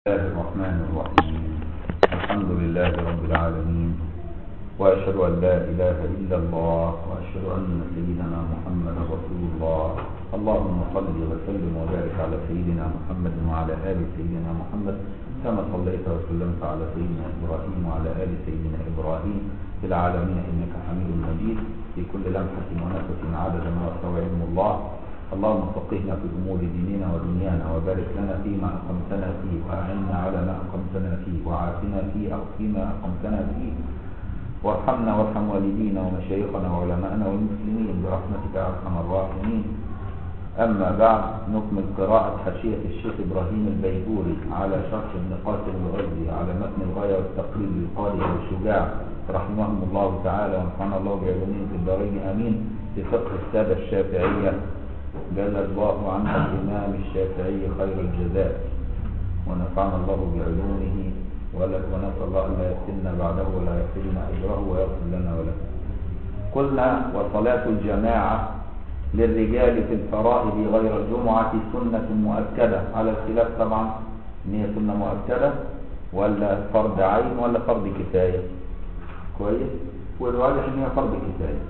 الله الرحمن الرحيم الحمد لله رب العالمين وأشهد أن لا إله إلا الله وأشهد أن سيدنا محمد رسول الله اللهم صل وسلم وبارك على سيدنا محمد وعلى آل سيدنا محمد كما صليت وسلمت على سيدنا إبراهيم وعلى آل سيدنا إبراهيم في العالمين إنك حميد مجيد في كل لمحة ونفس عدد ما وسع علم الله اللهم فقهنا في أمور ديننا ودنيانا وبارك لنا فيما أقمتنا فيه وأعنا على ما أقمتنا فيه وعافنا فيه أو فيما أقمتنا فيه وارحمنا وارحم والدينا ومشايخنا وعلماءنا والمسلمين برحمتك يا أرحم الراحمين أما بعد نكمل قراءة حاشية الشيخ إبراهيم البيبوري على شرح ابن قاسم الغزي على متن الغاية والتقريب للقاضي والشجاع رحمهم الله تعالى ونفعنا الله بعلومهم في الدارين آمين في فقه السادة الشافعية جزا الله عنا الإمام الشافعي خير الجزاء ونفعنا الله بعلومه ونسأل الله أن لا يفتنا بعده ولا يحرمنا أجره ويغفر لنا ولكم قلنا وصلاة الجماعة للرجال في الفرائض غير الجمعة سنة مؤكدة على الخلاف طبعا ان هي سنة مؤكدة ولا فرض عين ولا فرض كفاية كويس والراجح ان هي فرض كفاية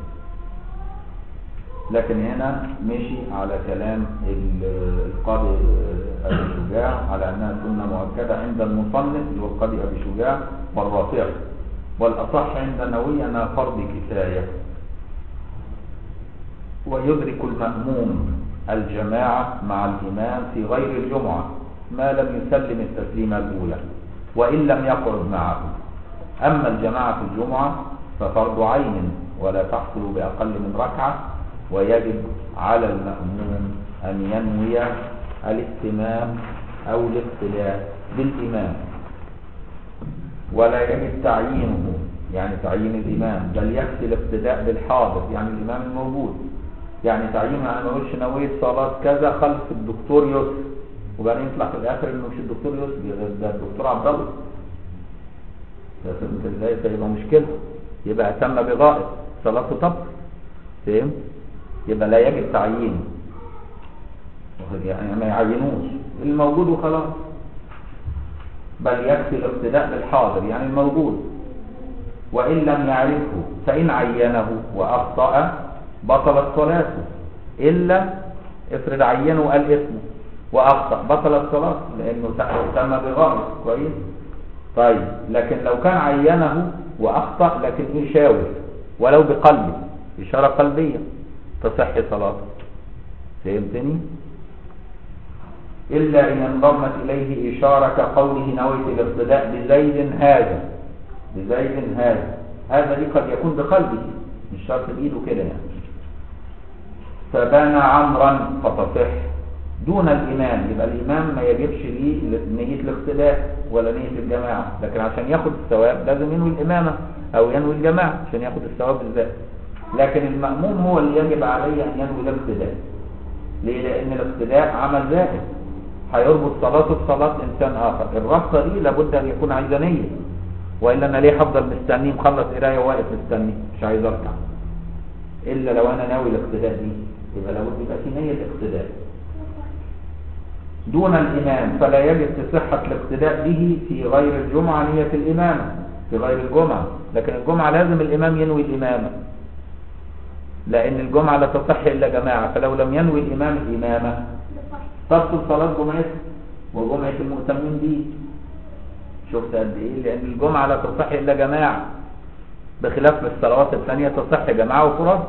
لكن هنا مشي على كلام القاضي ابي شجاع على انها سنه مؤكده عند المصنف اللي هو القاضي ابي شجاع والرافعي والاصح عند النووي انها فرض كفايه ويدرك المأموم الجماعة مع الإمام في غير الجمعة ما لم يسلم التسليمة الأولى وإن لم يقعد معه أما الجماعة في الجمعة ففرض عين ولا تحصل بأقل من ركعة ويجب على المأموم أن ينوي الاهتمام أو الاقتداء بالإمام ولا يجب تعيينه يعني تعيين الإمام بل يكفي الاقتداء بالحاضر يعني الإمام الموجود يعني تعيين أنا ما اقولش نويت صلاة كذا خلف الدكتور يوسف وبعدين يطلع في الآخر إنه مش الدكتور يوسف ده الدكتور عبد الله فهمت ازاي فيبقى مشكلة يبقى أتم بغائب صلاته طب فهمت يبقى لا يجب تعيينه يعني ما يعينوش الموجود وخلاص بل يكفي الاقتداء بالحاضر يعني الموجود وإن لم يعرفه فإن عينه وأخطأ بطلت صلاته إلا افرض عينه وقال اسمه وأخطأ بطلت صلاته لأنه تم بغائب كويس طيب لكن لو كان عينه وأخطأ لكن يشاور ولو بقلبه إشارة قلبية تصح صلاته فهمتني إلا إن انضمت إليه إشارة كقوله نويت الاقتداء بزيد هذا بزيد هذا هذا دي قد يكون بقلبه مش شرط بإيده كده يعني فبان عمرا فتصح دون الإمام يبقى الإمام ما يجبش ليه نية الاقتداء ولا نية الجماعة لكن عشان ياخد الثواب لازم ينوي الإمامة أو ينوي الجماعة عشان ياخد الثواب بالذات لكن المأموم هو اللي يجب عليه أن ينوي الاقتداء ليه؟ لأن الاقتداء عمل ذاتي هيربط صلاته بصلاة إنسان آخر الربطة دي لابد أن يكون عايزة نية وإلا أنا ليه هفضل مستني مخلص قراية وواقف مستني مش عايز أركع إلا لو أنا ناوي الاقتداء دي يبقى لابد يبقى في نية اقتداء دون الإمام فلا يجب صحة الاقتداء به في غير الجمعة نية الإمامة في غير الجمعة لكن الجمعة لازم الإمام ينوي الإمامة لأن الجمعة لا تصح إلا جماعة فلو لم ينوي الإمام الإمامة تبطل صلاة جمعته وجمعة المؤتمين دي شفت قد إيه لأن الجمعة لا تصح إلا جماعة بخلاف الصلوات الثانية تصح جماعة وفراد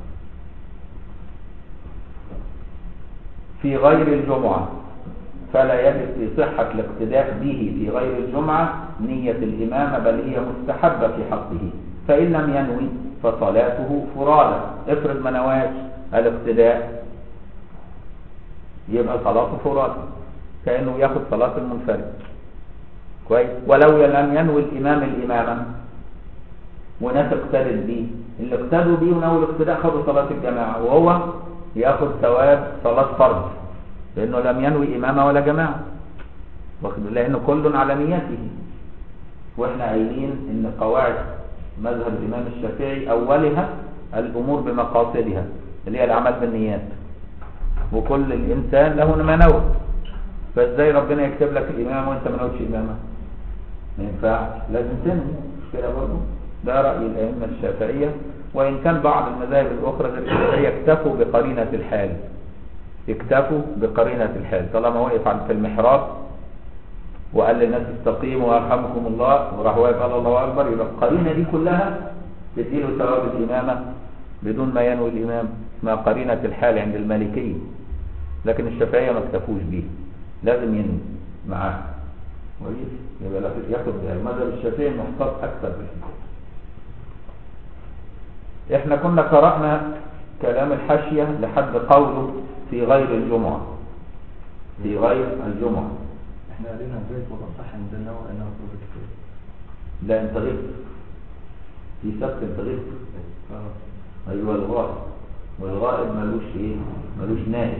في غير الجمعة فلا يجب في صحة الاقتداء به في غير الجمعة نية الإمامة بل هي مستحبة في حقه فإن لم ينوي فصلاته فرادى افرض ما نواش الاقتداء يبقى صلاته فرادى كأنه ياخد صلاة المنفرد كويس ولو لم ينوي الإمام الإمامة وناس اقتدت به اللي اقتدوا به ونووا الاقتداء خدوا صلاة الجماعة وهو ياخد ثواب صلاة فرض لأنه لم ينوي إمامة ولا جماعة لأنه كل على نيته واحنا قايلين ان قواعد مذهب الإمام الشافعي أولها الأمور بمقاصدها اللي هي العمل بالنيات وكل الإنسان له ما نوى فازاي ربنا يكتب لك الامامه وانت ما نوتش امامه ما ينفعش لازم تنوي مش كده برضه ده راي الائمه الشافعيه وان كان بعض المذاهب الاخرى غير الشافعيه اكتفوا بقرينه الحال اكتفوا بقرينه الحال طالما وقف عند في المحراب وقال للناس استقيموا ويرحمكم الله وراح واقف قال الله اكبر يبقى القرينه دي كلها تديله ثواب الامامه بدون ما ينوي الامام اسمها قرينه الحال عند المالكيه لكن الشافعيه ما اكتفوش بيه لازم ينوي معاه كويس يبقى لا- ياخد المذهب الشافعي محتاط اكثر في الحكايه احنا كنا قرانا كلام الحاشيه لحد قوله في غير الجمعه في غير الجمعه احنا قالنا ازاي توضح عندنا وانها فرض كفايه لا انت غبت في سبت انت غبت ايوه الغائب والغائب ملوش ايه ملوش نائب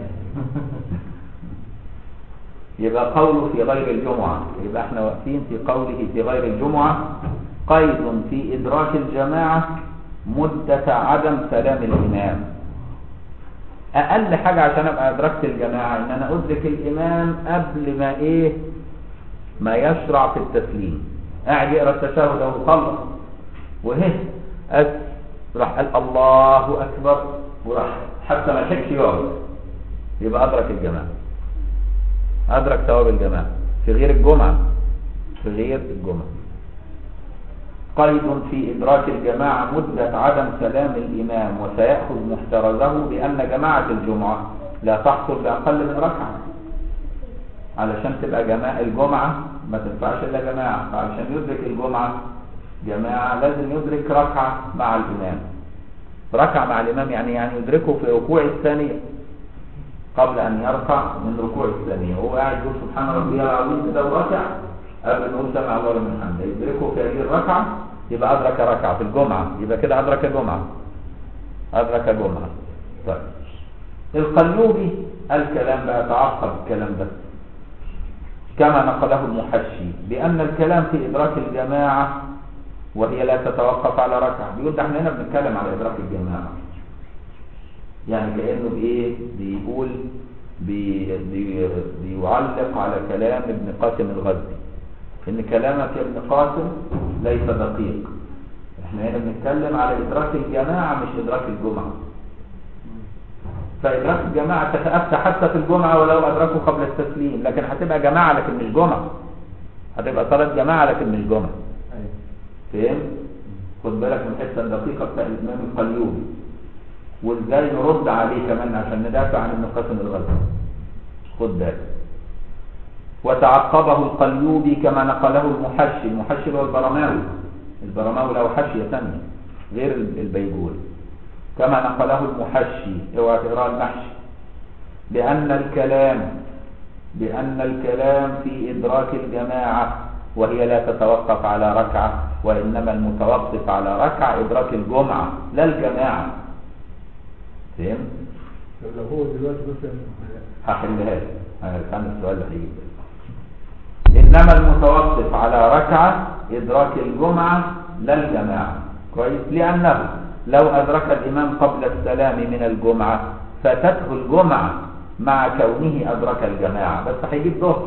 يبقى قوله في غير الجمعة يبقى احنا واقفين في قوله في غير الجمعة قيد في إدراك الجماعة مدة عدم سلام الإمام أقل حاجة عشان أبقى أدركت الجماعة إن أنا أدرك الإمام قبل ما إيه ما يشرع في التسليم قاعد يقرأ التشهد أو خلص وهه أس راح قال الله أكبر وراح حتى ما لحقش يقعد يبقى أدرك الجماعة أدرك ثواب الجماعة في غير الجمعة في غير الجمعة قيد في إدراك الجماعة مدة عدم سلام الإمام وسيأخذ محترزه بأن جماعة الجمعة لا تحصل بأقل من ركعة علشان تبقى جماعة الجمعة ما تنفعش إلا جماعة فعلشان يدرك الجمعة جماعة لازم يدرك ركعة مع الإمام ركعة مع الإمام يعني يعني يدركه في ركوع الثانية قبل أن يرفع من ركوع الثانية وهو قاعد يقول سبحان ربي العظيم كده وركع قبل ما يقول سمع الله لمن حمده يدركه في هذه الركعة يبقى أدرك ركعة في الجمعة يبقى كده أدرك جمعة أدرك جمعة طيب القلوبي الكلام بقى تعقب الكلام ده كما نقله المحشي بأن الكلام في إدراك الجماعة وهي لا تتوقف على ركعة بيقول ده احنا هنا بنتكلم على إدراك الجماعة يعني كأنه بإيه بيقول بي بي بيعلق على كلام ابن قاسم الغزي إن كلامك يا ابن قاسم ليس دقيق احنا هنا بنتكلم على إدراك الجماعة مش إدراك الجمعة فإدراك الجماعة تتأتى حتى في الجمعة ولو أدركوا قبل التسليم لكن هتبقى جماعة لكن مش جمعة هتبقى صلاة جماعة لكن مش جمعة ايوه فاهم؟ خد بالك من الحته الدقيقه بتاع الامام القليوبي وازاي نرد عليه كمان عشان ندافع عن ابن قاسم الغزالي خد بالك وتعقبه القليوبي كما نقله المحشي المحشي هو البرماوي البرماوي له حاشيه ثانيه غير البيجوري كما نقله المحشي اوعى تقرا المحشي بان الكلام بأن الكلام في إدراك الجماعة وهي لا تتوقف على ركعة وإنما المتوقف على ركعة إدراك الجمعة لا الجماعة فهم؟ طب لو هو دلوقتي مثلا هحلها لك هكمل السؤال اللي هيجي إنما المتوقف على ركعة إدراك الجمعة لا الجماعة كويس لأنه لو أدرك الإمام قبل السلام من الجمعة فاتته الجمعة مع كونه أدرك الجماعة بس هيجيب ظهر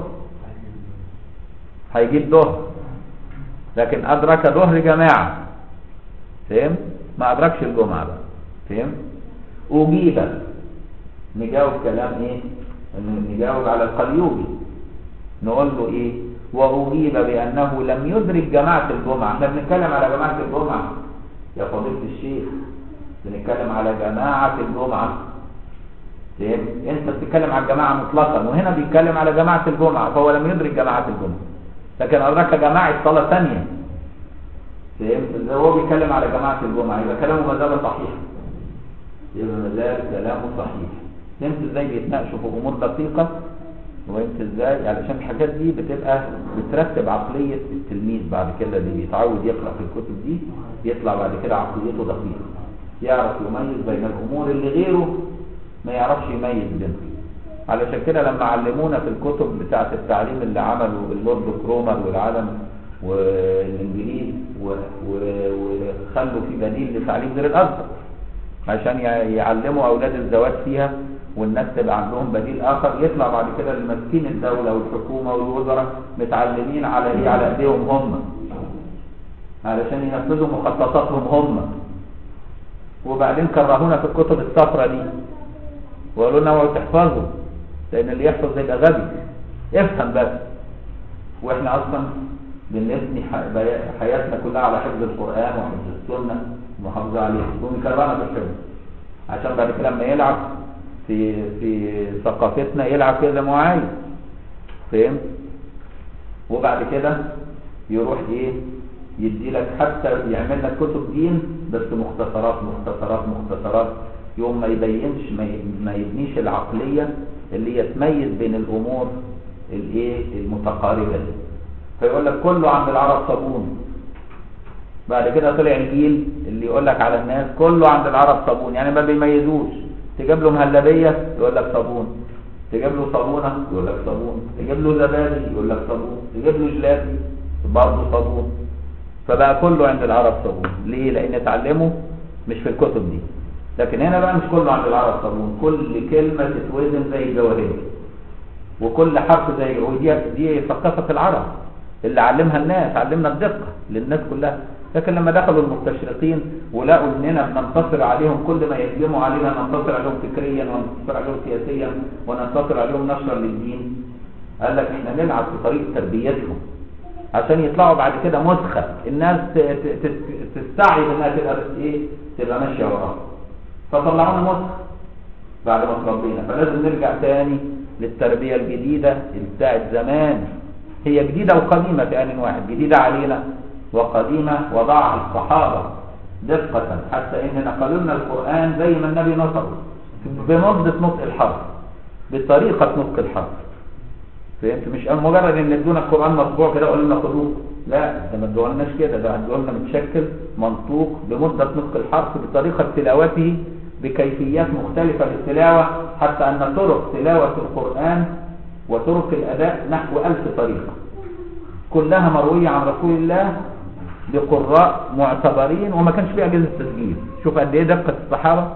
هيجيب ظهر لكن أدرك ظهر جماعة فهم؟ ما أدركش الجمعة بقى فهم؟ أجيب نجاوب كلام إيه؟ نجاوب على القليوبي نقول له إيه؟ وأجيب بأنه لم يدرك جماعة الجمعة احنا بنتكلم على جماعة الجمعة يا فضيلة الشيخ بنتكلم على جماعة الجمعة فهم؟ انت بتتكلم على الجماعة مطلقا وهنا بيتكلم على جماعة الجمعة فهو لم يدرك جماعة الجمعة لكن أدرك جماعة صلاة ثانية فهمت هو بيتكلم على جماعة الجمعة يبقى كلامه ما زال صحيح يبقى ما زال كلامه صحيح فهمت ازاي بيتناقشوا في امور دقيقة وانت ازاي علشان الحاجات دي بتبقى بترتب عقلية التلميذ بعد كده اللي بيتعود يقرأ في الكتب دي يطلع بعد كده عقليته دقيقة يعرف يميز بين الامور اللي غيره ما يعرفش يميز بينهم علشان كده لما علمونا في الكتب بتاعة التعليم اللي عمله اللورد كرومر والعالم والانجليز و- و- وخلوا في بديل لتعليم غير الازهر عشان ي- يعلموا اولاد الزواج فيها والناس تبقى عندهم بديل اخر يطلع بعد كده اللي ماسكين الدوله والحكومه والوزراء متعلمين على ايه على ايديهم هم علشان ينفذوا مخططاتهم هم وبعدين كرهونا في الكتب الصفراء دي وقالوا لنا اوعوا تحفظوا لان اللي يحفظ يبقى غبي افهم بس واحنا اصلا بنبني ح- بي- حياتنا كلها على حفظ القران وحفظ السنه المحافظه عليه ومكرهنا في الحفظ عشان بعد كده لما يلعب في في ثقافتنا يلعب كده زي ما هو عايز فهمت وبعد كده يروح ايه يدي لك حتى يعمل لك كتب دين بس مختصرات مختصرات مختصرات يوم ما يبينش ما ي- ما يبنيش العقليه اللي هي تميز بين الامور الايه المتقاربه دي فيقول لك كله عند العرب صابون بعد كده طلع الجيل اللي يقول لك على الناس كله عند العرب صابون يعني ما بيميزوش تجيب له مهلبيه يقول لك صابون تجيب له صابونه يقول لك صابون تجيب له زبادي يقول لك صابون تجيب له جلابي برضه صابون فبقى كله عند العرب صابون ليه لان اتعلموا مش في الكتب دي لكن هنا بقى مش كله عند العرب صابون كل كلمه تتوزن زي الجواهر وكل حرف زي ودي دي ثقافه العرب اللي علمها الناس علمنا الدقه للناس كلها لكن لما دخلوا المستشرقين ولقوا اننا بننتصر عليهم كل ما يهجموا علينا ننتصر عليهم فكريا وننتصر عليهم سياسيا وننتصر عليهم نشرا للدين قال لك احنا نلعب في طريق تربيتهم عشان يطلعوا بعد كده مسخه الناس ت- ت- ت- تستعجب انها تبقى بس ايه تبقى ماشيه وراها فطلعونا مسخ بعد ما تربينا فلازم نرجع تاني للتربيه الجديده بتاعت زمان هي جديده وقديمه في ان واحد جديده علينا وقديمه وضعها الصحابه دقه حتى ان نقلوا لنا القران زي ما النبي نطقه بمده نطق الحرف بطريقه نطق الحرف فهمت مش مجرد ان ادونا القران مطبوع كده قالوا لنا خدوه لا ده ما ادوهالناش كده ده ادوهالنا متشكل منطوق بمده نطق الحرف بطريقه تلاوته بكيفيات مختلفه للتلاوه حتى ان طرق تلاوه القران وطرق الاداء نحو ألف طريقه كلها مرويه عن رسول الله بقراء معتبرين وما كانش فيها اجهزه تسجيل شوف قد ايه دقه الصحابه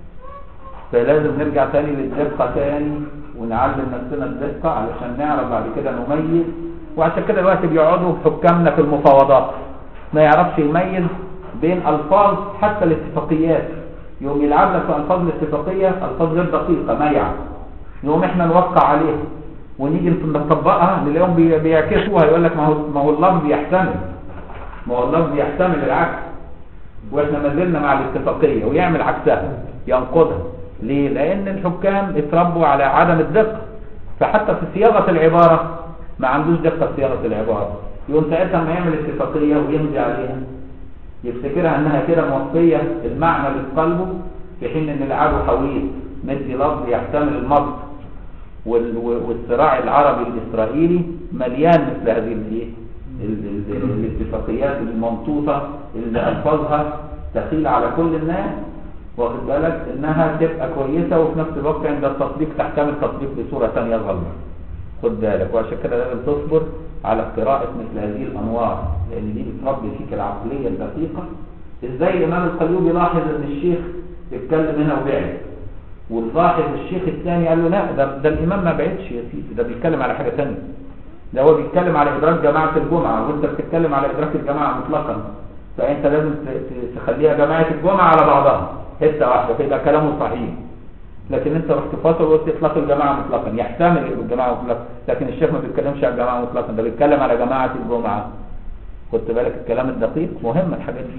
فلازم نرجع تاني للدقة تاني ونعلم نفسنا الدقة علشان نعرف بعد كده نميز وعشان كده دلوقتي بيقعدوا حكامنا في المفاوضات ما يعرفش يميز بين ألفاظ حتى الاتفاقيات يوم يلعب لك في ألفاظ الاتفاقية ألفاظ غير دقيقة ميعة يوم احنا نوقع عليها ونيجي نطبقها نلاقيهم بي- بيعكسوها يقول لك ما هو ما هو اللفظ يحتمل ما هو اللفظ يحتمل العكس واحنا ما زلنا مع الاتفاقيه ويعمل عكسها ينقضها ليه؟ لان الحكام اتربوا على عدم الدقه فحتى في صياغه العباره ما عندوش دقه في صياغه العباره يقوم ساعتها ما يعمل اتفاقيه ويمضي عليها يفتكرها انها كده موفيه المعنى اللي في قلبه في حين ان العدو حويط مدي لفظ يحتمل المض وال- والصراع العربي الاسرائيلي مليان مثل هذه الايه ال- ال- الاتفاقيات الممطوطه اللي الفاظها تخيل على كل الناس واخد بالك انها تبقى كويسه وفي نفس الوقت عند التطبيق تحتمل تطبيق بصوره ثانيه غلط خد بالك وعشان كده لازم تصبر على قراءه مثل هذه الانوار لان دي بتربي فيك العقليه الدقيقه ازاي الامام القيوبي لاحظ ان الشيخ اتكلم هنا وبعد ولاحظ الشيخ الثاني قال له لا ده, ده الامام ما بعدش يا سيدي ده بيتكلم على حاجه ثانيه ده هو بيتكلم على ادراك جماعه الجمعه وانت بتتكلم على ادراك الجماعه مطلقا فانت لازم ت- ت- تخليها جماعه الجمعه على بعضها حته واحده فيبقى كلامه صحيح لكن انت رحت فاصل وقلت اطلاق الجماعه مطلقا يحتمل الجماعه مطلقا لكن الشيخ ما بيتكلمش على الجماعه مطلقا ده بيتكلم على جماعه الجمعه خدت بالك الكلام الدقيق مهم الحاجات دي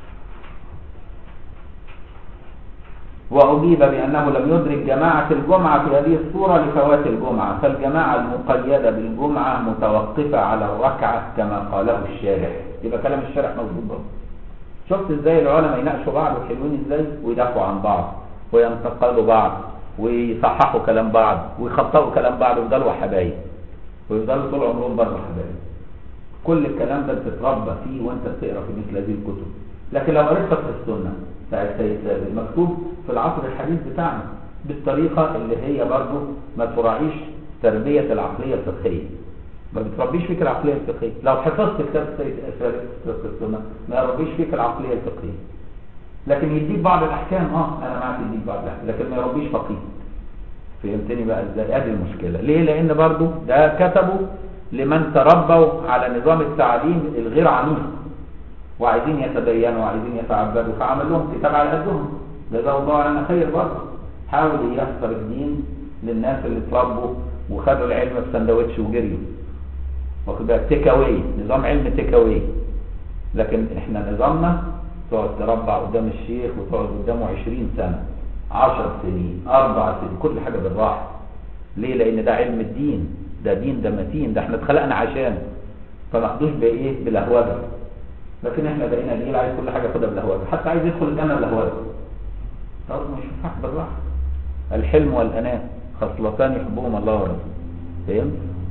وأجيب بأنه لم يدرك جماعة الجمعة في هذه الصورة لفوات الجمعة فالجماعة المقيدة بالجمعة متوقفة على الركعة كما قاله الشارح يبقى كلام الشارح مظبوط برضه شفت ازاي العلماء يناقشوا بعض وحلوين ازاي ويدافعوا عن بعض وينتقلوا بعض ويصححوا كلام بعض ويخطئوا كلام بعض ويفضلوا حبايب ويفضلوا طول عمرهم برضه حبايب كل الكلام ده بتتربى فيه وانت بتقرا في مثل هذه الكتب لكن لو قريت في السنه بتاعت سيد ثابت مكتوب في العصر الحديث بتاعنا بالطريقه اللي هي برضه ما تراعيش تربيه العقليه الفقهيه ما بتربيش فيك العقليه الفقهيه لو حفظت كتاب سيد ثابت في السنه ما يربيش فيك العقليه الفقهيه لكن يديك بعض الاحكام اه انا معاك يديك بعض الاحكام لكن ما يربيش فقيه فهمتني بقى ازاي ادي المشكله ليه لان برضو ده كتبوا لمن تربوا على نظام التعليم الغير عنيف وعايزين يتدينوا وعايزين يتعبدوا فعمل لهم كتاب على قدهم جزاه الله عنا خير برضه حاول ييسر الدين للناس اللي اتربوا وخدوا العلم في سندوتش وجريوا واخد بالك تيك اواي نظام علم تيك اواي لكن احنا نظامنا تقعد تربع قدام الشيخ وتقعد قدامه 20 سنه 10 سنين اربع سنين كل حاجه بالراحه ليه لان ده علم الدين ده دين ده متين ده احنا اتخلقنا عشان فما خدوش بايه بلهوجه لكن احنا بقينا جيل عايز كل حاجه ياخدها بلهوجه حتى عايز يدخل الجنه بلهوجه طب مش ينفع بالراحه الحلم والاناه خصلتان يحبهما الله ورسوله فهمت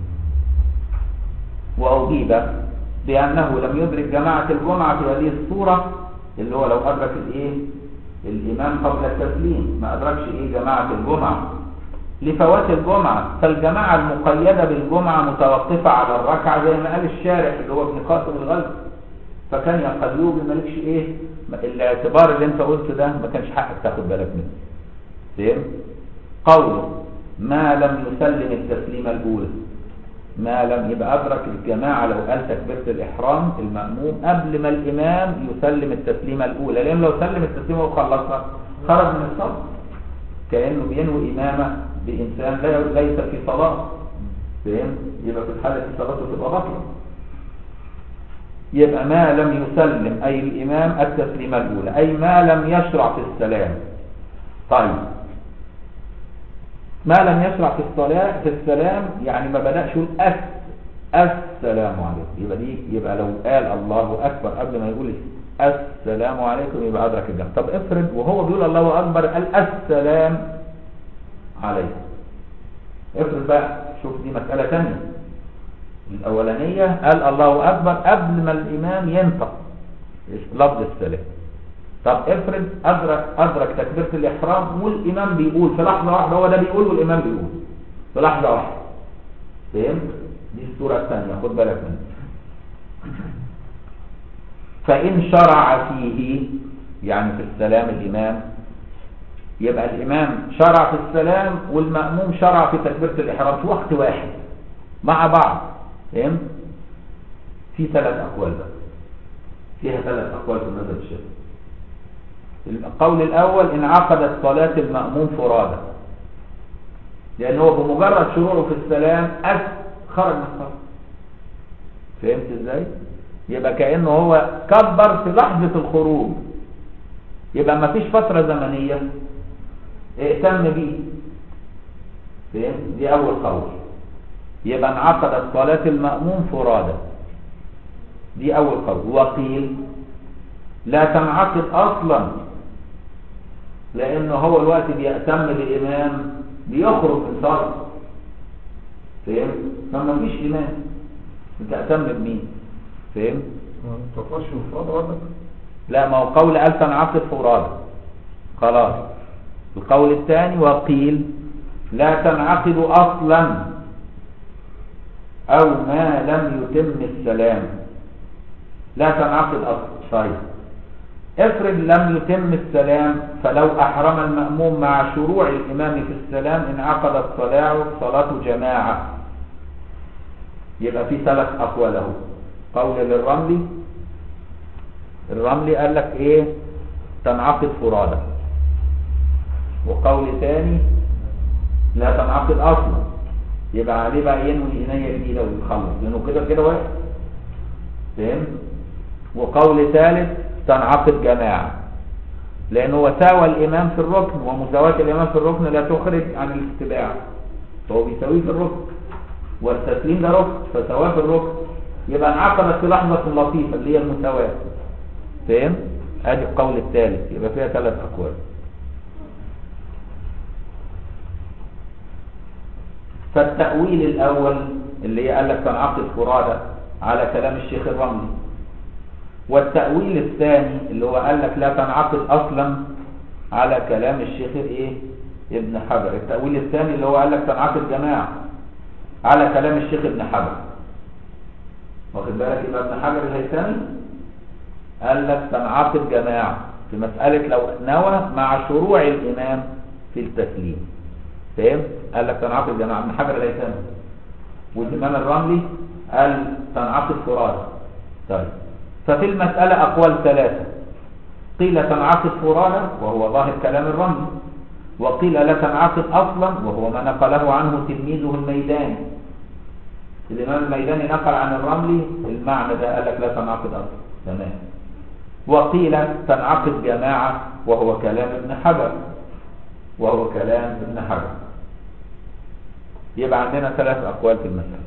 واجيب بانه لم يدرك جماعه الجمعه في هذه الصوره اللي هو لو ادرك الايه الامام قبل التسليم ما ادركش ايه جماعه الجمعه لفوات الجمعة فالجماعة المقيدة بالجمعة متوقفة على الركعة زي ما قال الشارح اللي هو ابن قاسم الغزي فكان يقلوه بمالكش ايه الاعتبار اللي انت قلته ده ما كانش حقك تاخد بالك منه فهم قوله ما لم يسلم التسليمة الأولى ما لم يبقى أدرك الجماعة لو قال تكبيرة الإحرام المأموم قبل ما الإمام يسلم التسليمة الأولى لأن لو سلم التسليمة وخلصها خرج من الصف كأنه بينوي إمامة بإنسان لا ليس في صلاة فهم؟ يبقى في الحالة دي صلاته تبقى باطلة يبقى ما لم يسلم أي الإمام التسليمة الأولى أي ما لم يشرع في السلام طيب ما لم يشرع في الصلاة في السلام يعني ما بدأش يقول أس السلام عليكم يبقى دي يبقى لو قال الله أكبر قبل ما يقول السلام عليكم يبقى أدرك الجمع طب افرض وهو بيقول الله أكبر قال السلام عليكم افرض بقى شوف دي مسألة ثانية الأولانية قال الله أكبر قبل ما الإمام ينطق لفظ السلام طب افرض أدرك أدرك تكبيرة الإحرام والإمام بيقول في لحظة واحدة هو ده بيقول والإمام بيقول في لحظة واحدة فهمت؟ دي الصورة الثانية خد بالك منها فإن شرع فيه يعني في السلام الإمام يبقى الإمام شرع في السلام والمأموم شرع في تكبيرة الإحرام في وقت واحد مع بعض فهمت؟ في ثلاث أقوال بقى فيها ثلاث أقوال في المذهب الشافعي القول الأول انعقدت صلاة المأموم فرادى لأن هو بمجرد شروعه في السلام أس خرج من الصلاة فهمت ازاي؟ يبقى كأنه هو كبر في لحظة الخروج يبقى ما فيش فترة زمنية اهتم بيه فهمت؟ دي أول قول يبقى انعقدت صلاة المأموم فرادى دي أول قول وقيل لا تنعقد أصلا لأنه هو الوقت بيأتم بإمام بيخرج من صلاة فهمت؟ فما فيش إمام بتأتم بمين فهمت؟ ما تقفش مفرد ولا لا ما هو قول قال تنعقد فرادى خلاص القول الثاني وقيل لا تنعقد أصلا أو ما لم يتم السلام لا تنعقد أصلا طيب افرض لم يتم السلام فلو أحرم المأموم مع شروع الإمام في السلام انعقدت صلاة صلاة جماعة يبقى في ثلاث أقوال له قول للرملي الرملي قال لك ايه تنعقد فرادى وقول ثاني لا تنعقد اصلا يبقى عليه بقى ينوي عناية جديدة ويخلص لانه كده كده واقف فهمت وقول ثالث تنعقد جماعة لانه هو ساوى الامام في الركن ومساواة الامام في الركن لا تخرج عن الاتباع فهو بيساويه في الركن والتسليم ده ركن فسواه في الركن يبقى انعقدت في لحظة لطيفة اللي هي المساواة فهم؟ ادي القول الثالث يبقى فيها ثلاث اقوال فالتأويل الأول اللي هي قال لك تنعقد فرادى على كلام الشيخ الرملي والتأويل الثاني اللي هو قال لك لا تنعقد أصلا على كلام الشيخ ايه ابن حجر التأويل الثاني اللي هو قال لك تنعقد جماعة على كلام الشيخ ابن حجر واخد بالك يبقى ابن حجر الهيثمي قال لك تنعقد جماعة في مسألة لو نوى مع شروع الإمام في التسليم فهمت؟ قال لك تنعقد جماعة ابن حجر الهيثمي والإمام الرملي قال تنعقد فرادى طيب ففي المسألة أقوال ثلاثة قيل تنعقد فرادى وهو ظاهر كلام الرملي وقيل لا تنعقد أصلا وهو ما نقله عنه تلميذه الميداني الإمام الميداني نقل عن الرملي المعنى ده قال لك لا تنعقد أصلا تمام وقيل تنعقد جماعة وهو كلام ابن حجر وهو كلام ابن حجر يبقى عندنا ثلاث أقوال في المسألة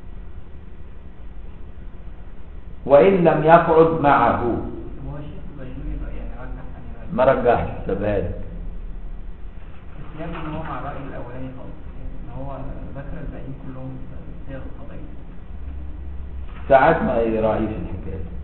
وإن لم يقعد معه هو الشيخ البيجوري بقى يعني رجح يعني ما رجعش سبهالك السياق ان هو مع الرأي الأولاني خالص ان هو ذكر الباقيين كلهم صيغ القضية ساعات ما يراعيش الحكاية دي.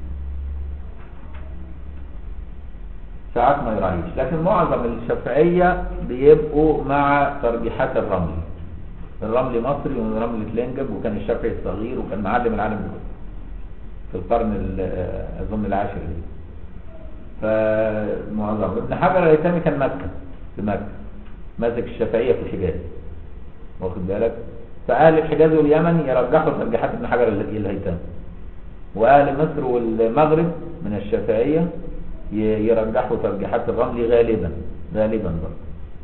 ساعات ما يراعيش لكن معظم الشافعية بيبقوا مع ترجيحات الرملي الرملي مصري ومن رملة لينجب وكان الشافعي الصغير وكان معلم العالم كله في القرن ال- اظن العاشر دي فمعظم ابن حجر الهيثمي كان مكة في مكة ماسك الشافعية في الحجاز واخد بالك فأهل الحجاز واليمن يرجحوا ترجيحات ابن حجر الهيثمي وأهل مصر والمغرب من الشافعية ي- يرجحوا ترجيحات الرمل غالبا غالبا برضه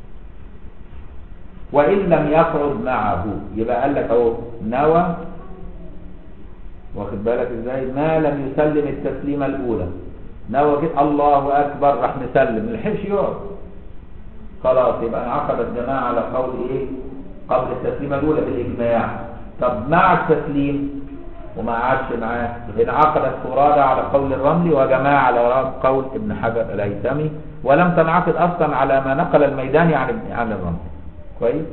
وإن لم يقعد معه يبقى قال لك اهو نوى واخد بالك ازاي ما لم يسلم التسليمة الأولى نوى كده الله أكبر راح مسلم الحش يقعد خلاص يبقى انعقد الجماعة على قول ايه قبل التسليمة الأولى بالإجماع طب مع التسليم وما قعدش معاه انعقدت فرادى على قول الرملي وجماعة على قول ابن حجر الهيثمي ولم تنعقد أصلا على ما نقل الميداني عن ابن عن الرملي كويس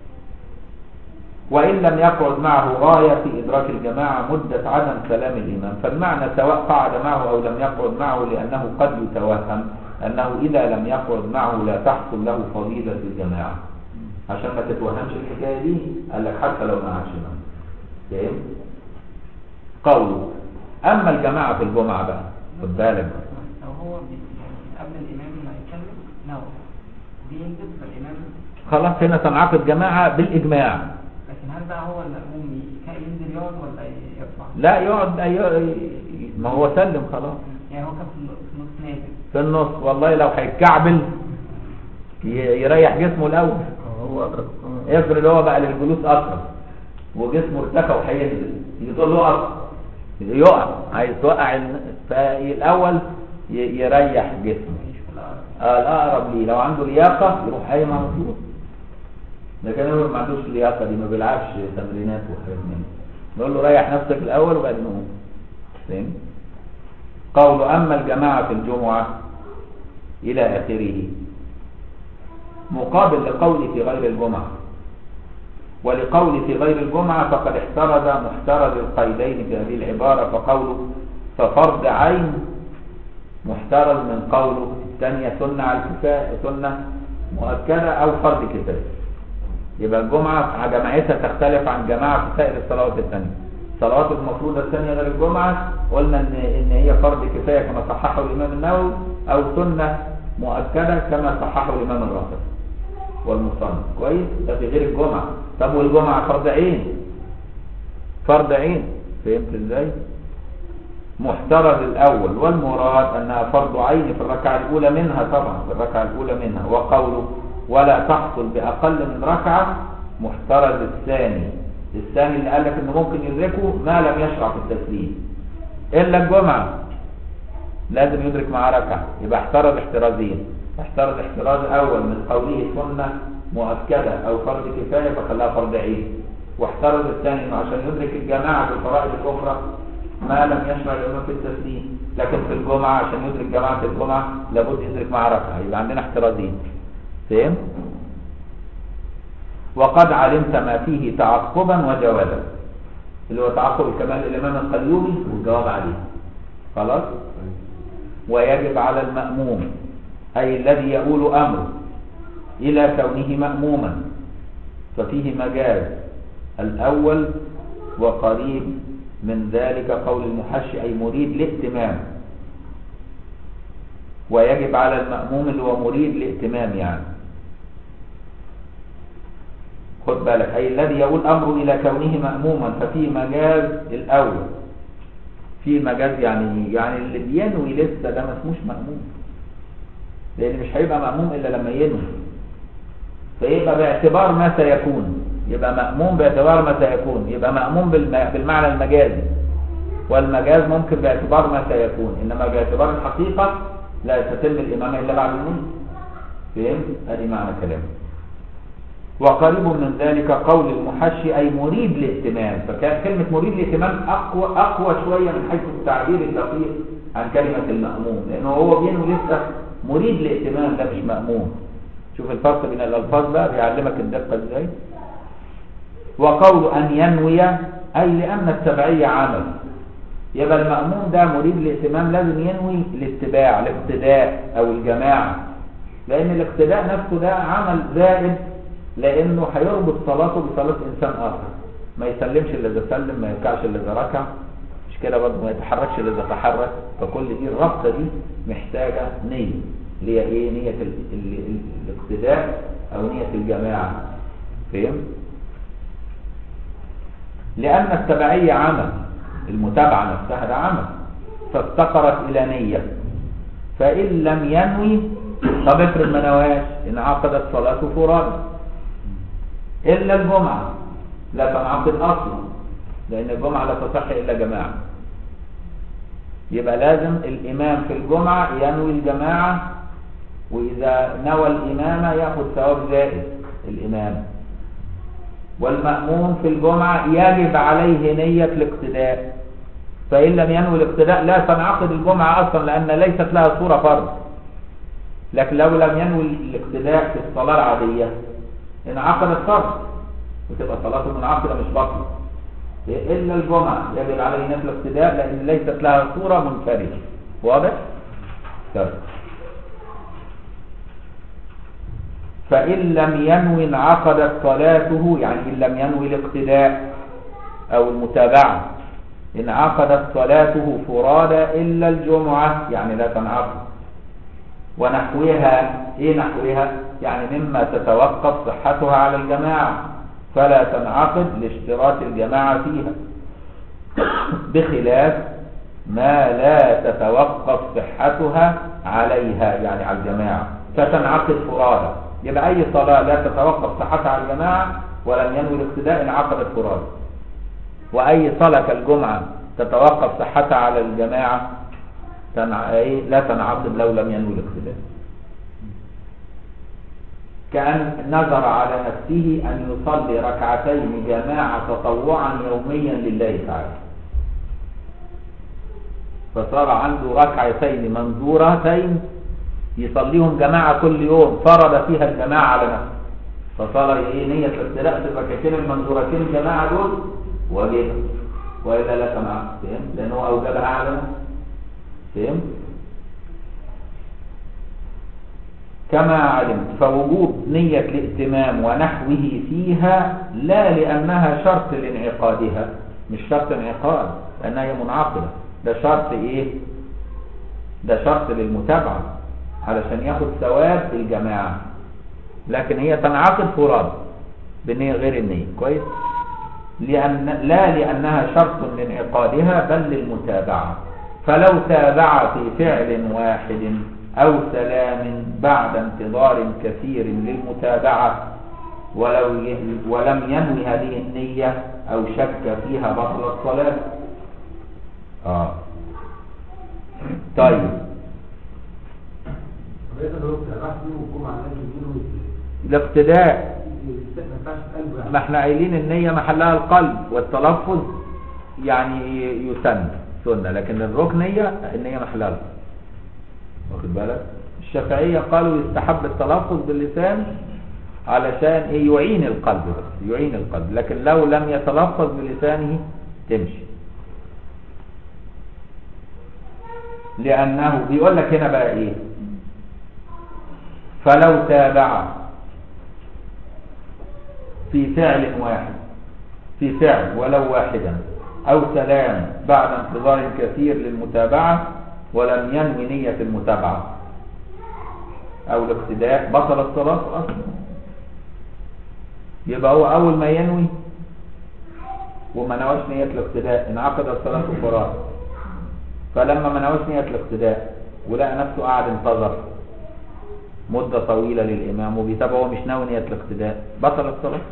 وإن لم يقعد معه غاية في إدراك الجماعة مدة عدم سلام الإمام فالمعنى سواء قعد معه أو لم يقعد معه لأنه قد يتوهم أنه إذا لم يقعد معه لا تحصل له فضيلة الجماعة عشان ما تتوهمش الحكاية دي قال لك حتى لو ما قعدش معه فاهم؟ قوله أما الجماعة في الجمعة بقى خد بالك بقى. لو هو بي- يعني قبل الإمام ما يتكلم نوى بينزل فالإمام خلاص هنا تنعقد جماعة بالإجماع لكن هل بقى هو المأموم ي- ينزل يقعد ولا يرفع؟ لا يقعد أي- ما هو سلم خلاص يعني هو كان في النص- في نص نازل في النص والله لو هيتكعبل ي- يريح جسمه الأول هو افرض هو بقى للجلوس أقرب وجسمه ارتخى وهينزل يقول له اقف يقع عايز توقع ال- فالأول ي- يريح جسمه مفيش ولا آه الأقرب ليه لو عنده لياقة يروح قايم على طول لكن هو ما عندوش لياقة دي ما بيلعبش تمرينات وحاجات من دي. نقول له ريح نفسك الأول وبعدين قوم فاهم قول أما الجماعة في الجمعة إلى آخره مقابل لقول في غير الجمعة ولقول في غير الجمعة فقد احترز محترز القيدين في هذه العبارة فقوله ففرض عين محترز من قوله الثانية سنة على الكفاية سنة مؤكدة أو فرض كفاية يبقى الجمعة جماعتها تختلف عن جماعة في سائر الصلوات الثانية الصلوات المفروضة الثانية غير الجمعة قلنا إن إن هي فرض كفاية كما صححه الإمام النووي أو سنة مؤكدة كما صححه الإمام الرافعي والمصنف كويس ده في غير الجمعة طب والجمعة فرض عين فرض عين فهمت ازاي محترز الأول والمراد أنها فرض عين في الركعة الأولى منها طبعا في الركعة الأولى منها وقوله ولا تحصل بأقل من ركعة محترز الثاني الثاني اللي قال لك انه ممكن يدركه ما لم يشرع في التسليم إلا الجمعة لازم يدرك مع ركعة يبقى احترز احترازين احترز احتراز أول من قوله سنة مؤكدة أو فرض كفاية فخلاها فرض عين واحترز الثاني إنه عشان يدرك الجماعة في الفرائض الأخرى ما لم يشرع الإمام في التسليم لكن في الجمعة عشان يدرك جماعة الجمعة لابد يدرك مع ركعة يبقى عندنا احترازين فهم؟ وقد علمت ما فيه تعقبا وجوازا اللي هو تعقب الكمال الإمام القيومي والجواب عليه خلاص؟ ويجب على المأموم أي الذي يقول أمره إلى كونه مأموما ففيه مجاز الأول وقريب من ذلك قول المحشي أي مريد لائتمام ويجب على المأموم اللي هو مريد لائتمام يعني خد بالك أي الذي يقول أمره إلى كونه مأموما ففي مجاز الأول في مجاز يعني يعني اللي بينوي لسه ده ما اسموش مأموم لأن مش هيبقى مأموم إلا لما ينوي فيبقى باعتبار ما سيكون يبقى مأموم باعتبار ما سيكون يبقى مأموم بالم- بالمعنى المجازي والمجاز ممكن باعتبار ما سيكون إنما باعتبار الحقيقة لا تتم الإمامة إلا بعد النية فهمت؟ هذه معنى كلامه وقريب من ذلك قول المحشي أي مريد الائتمام فكان كلمة مريد الائتمام أقوى, أقوى شوية من حيث التعبير الدقيق عن كلمة المأموم لأنه هو بينه لسه مريد الائتمام ده مش مأموم شوف الفرق بين الألفاظ بقى بيعلمك الدقة ازاي وقول أن ينوي أي لأن التبعية عمل يبقى المأموم ده مريد الائتمام لازم ينوي الاتباع الاقتداء أو الجماعة لأن الاقتداء نفسه ده عمل زائد لأنه هيربط صلاته بصلاة إنسان آخر ما يسلمش إلا إذا سلم ما يركعش إلا إذا ركع مش كده برضه ما يتحركش إلا إذا تحرك فكل دي الربطة دي محتاجة نية اللي هي إيه نية ال... ال... ال... الاقتداء أو نية الجماعة فهم؟ لأن التبعية عمل المتابعة نفسها ده عمل فافتقرت إلى نية فإن لم ينوي طب افرض ما نواش انعقدت صلاته فرادى إلا الجمعة لا تنعقد أصلا لأن الجمعة لا تصح إلا جماعة يبقى لازم الإمام في الجمعة ينوي الجماعة وإذا نوى الإمامة يأخذ ثواب زائد الإمام والمأموم في الجمعة يجب عليه نية الاقتداء فإن لم ينوي الاقتداء لا تنعقد الجمعة أصلا لأن ليست لها صورة فرض لكن لو لم ينوي الاقتداء في الصلاة العادية انعقد الفرض وتبقى صلاته منعقدة مش باطلة إلا الجمعة يجب عليه نفي الاقتداء لأن ليست لها صورة منفردة واضح؟ طيب فإن لم ينوي انعقدت صلاته يعني إن لم ينوي الاقتداء أو المتابعة انعقدت صلاته فرادى إلا الجمعة يعني لا تنعقد ونحوها إيه نحوها يعني مما تتوقف صحتها على الجماعة فلا تنعقد لاشتراط الجماعة فيها بخلاف ما لا تتوقف صحتها عليها يعني على الجماعة فتنعقد فرادى يبقى أي صلاة لا تتوقف صحتها على الجماعة ولم ينوي الاقتداء انعقدت فرادى وأي صلاة كالجمعة تتوقف صحتها على الجماعة تنع... إيه؟ لا تنعقد لو لم ينوي الاقتداء كأن نذر على نفسه أن يصلي ركعتين جماعة تطوعا يوميا لله تعالى فصار عنده ركعتين منذورتين يصليهم جماعة كل يوم فرض فيها الجماعة على نفسه فصار ايه نية الاقتداء في الركعتين المنذورتين الجماعة دول واجبة وإلا لا تنعقد فهم لأنه أوجبها على نفسه فهم كما علمت فوجوب نية الائتمام ونحوه فيها لا لأنها شرط لانعقادها مش شرط انعقاد لأنها هي منعقدة ده شرط ايه ده شرط للمتابعة علشان ياخد ثواب الجماعة لكن هي تنعقد فراد بنية غير النية كويس لأن لا لأنها شرط لانعقادها بل للمتابعة فلو تابع في فعل واحد أو سلام بعد انتظار كثير للمتابعة ولو ولم ينوي هذه النية أو شك فيها بطل الصلاة آه. طيب الاقتداء ما احنا قايلين النية محلها القلب والتلفظ يعني يسن سنة لكن الركنية النية محلها القلب واخد بالك الشافعية قالوا يستحب التلفظ باللسان علشان ايه يعين القلب بس يعين القلب لكن لو لم يتلفظ بلسانه تمشي لأنه بيقول لك هنا بقى ايه فلو تابع في فعل واحد في فعل ولو واحدا أو سلام بعد انتظار كثير للمتابعة ولم ينوي نية المتابعة أو الاقتداء بطل الصلاة أصلا يبقى هو اول ما ينوي وما نواش نية الاقتداء انعقد الصلاة فراد فلما ما نواش نية الاقتداء ولقى نفسه قاعد انتظر مدة طويلة للإمام وبيتابعه هو مش ناوي نية الاقتداء بطل الصلاة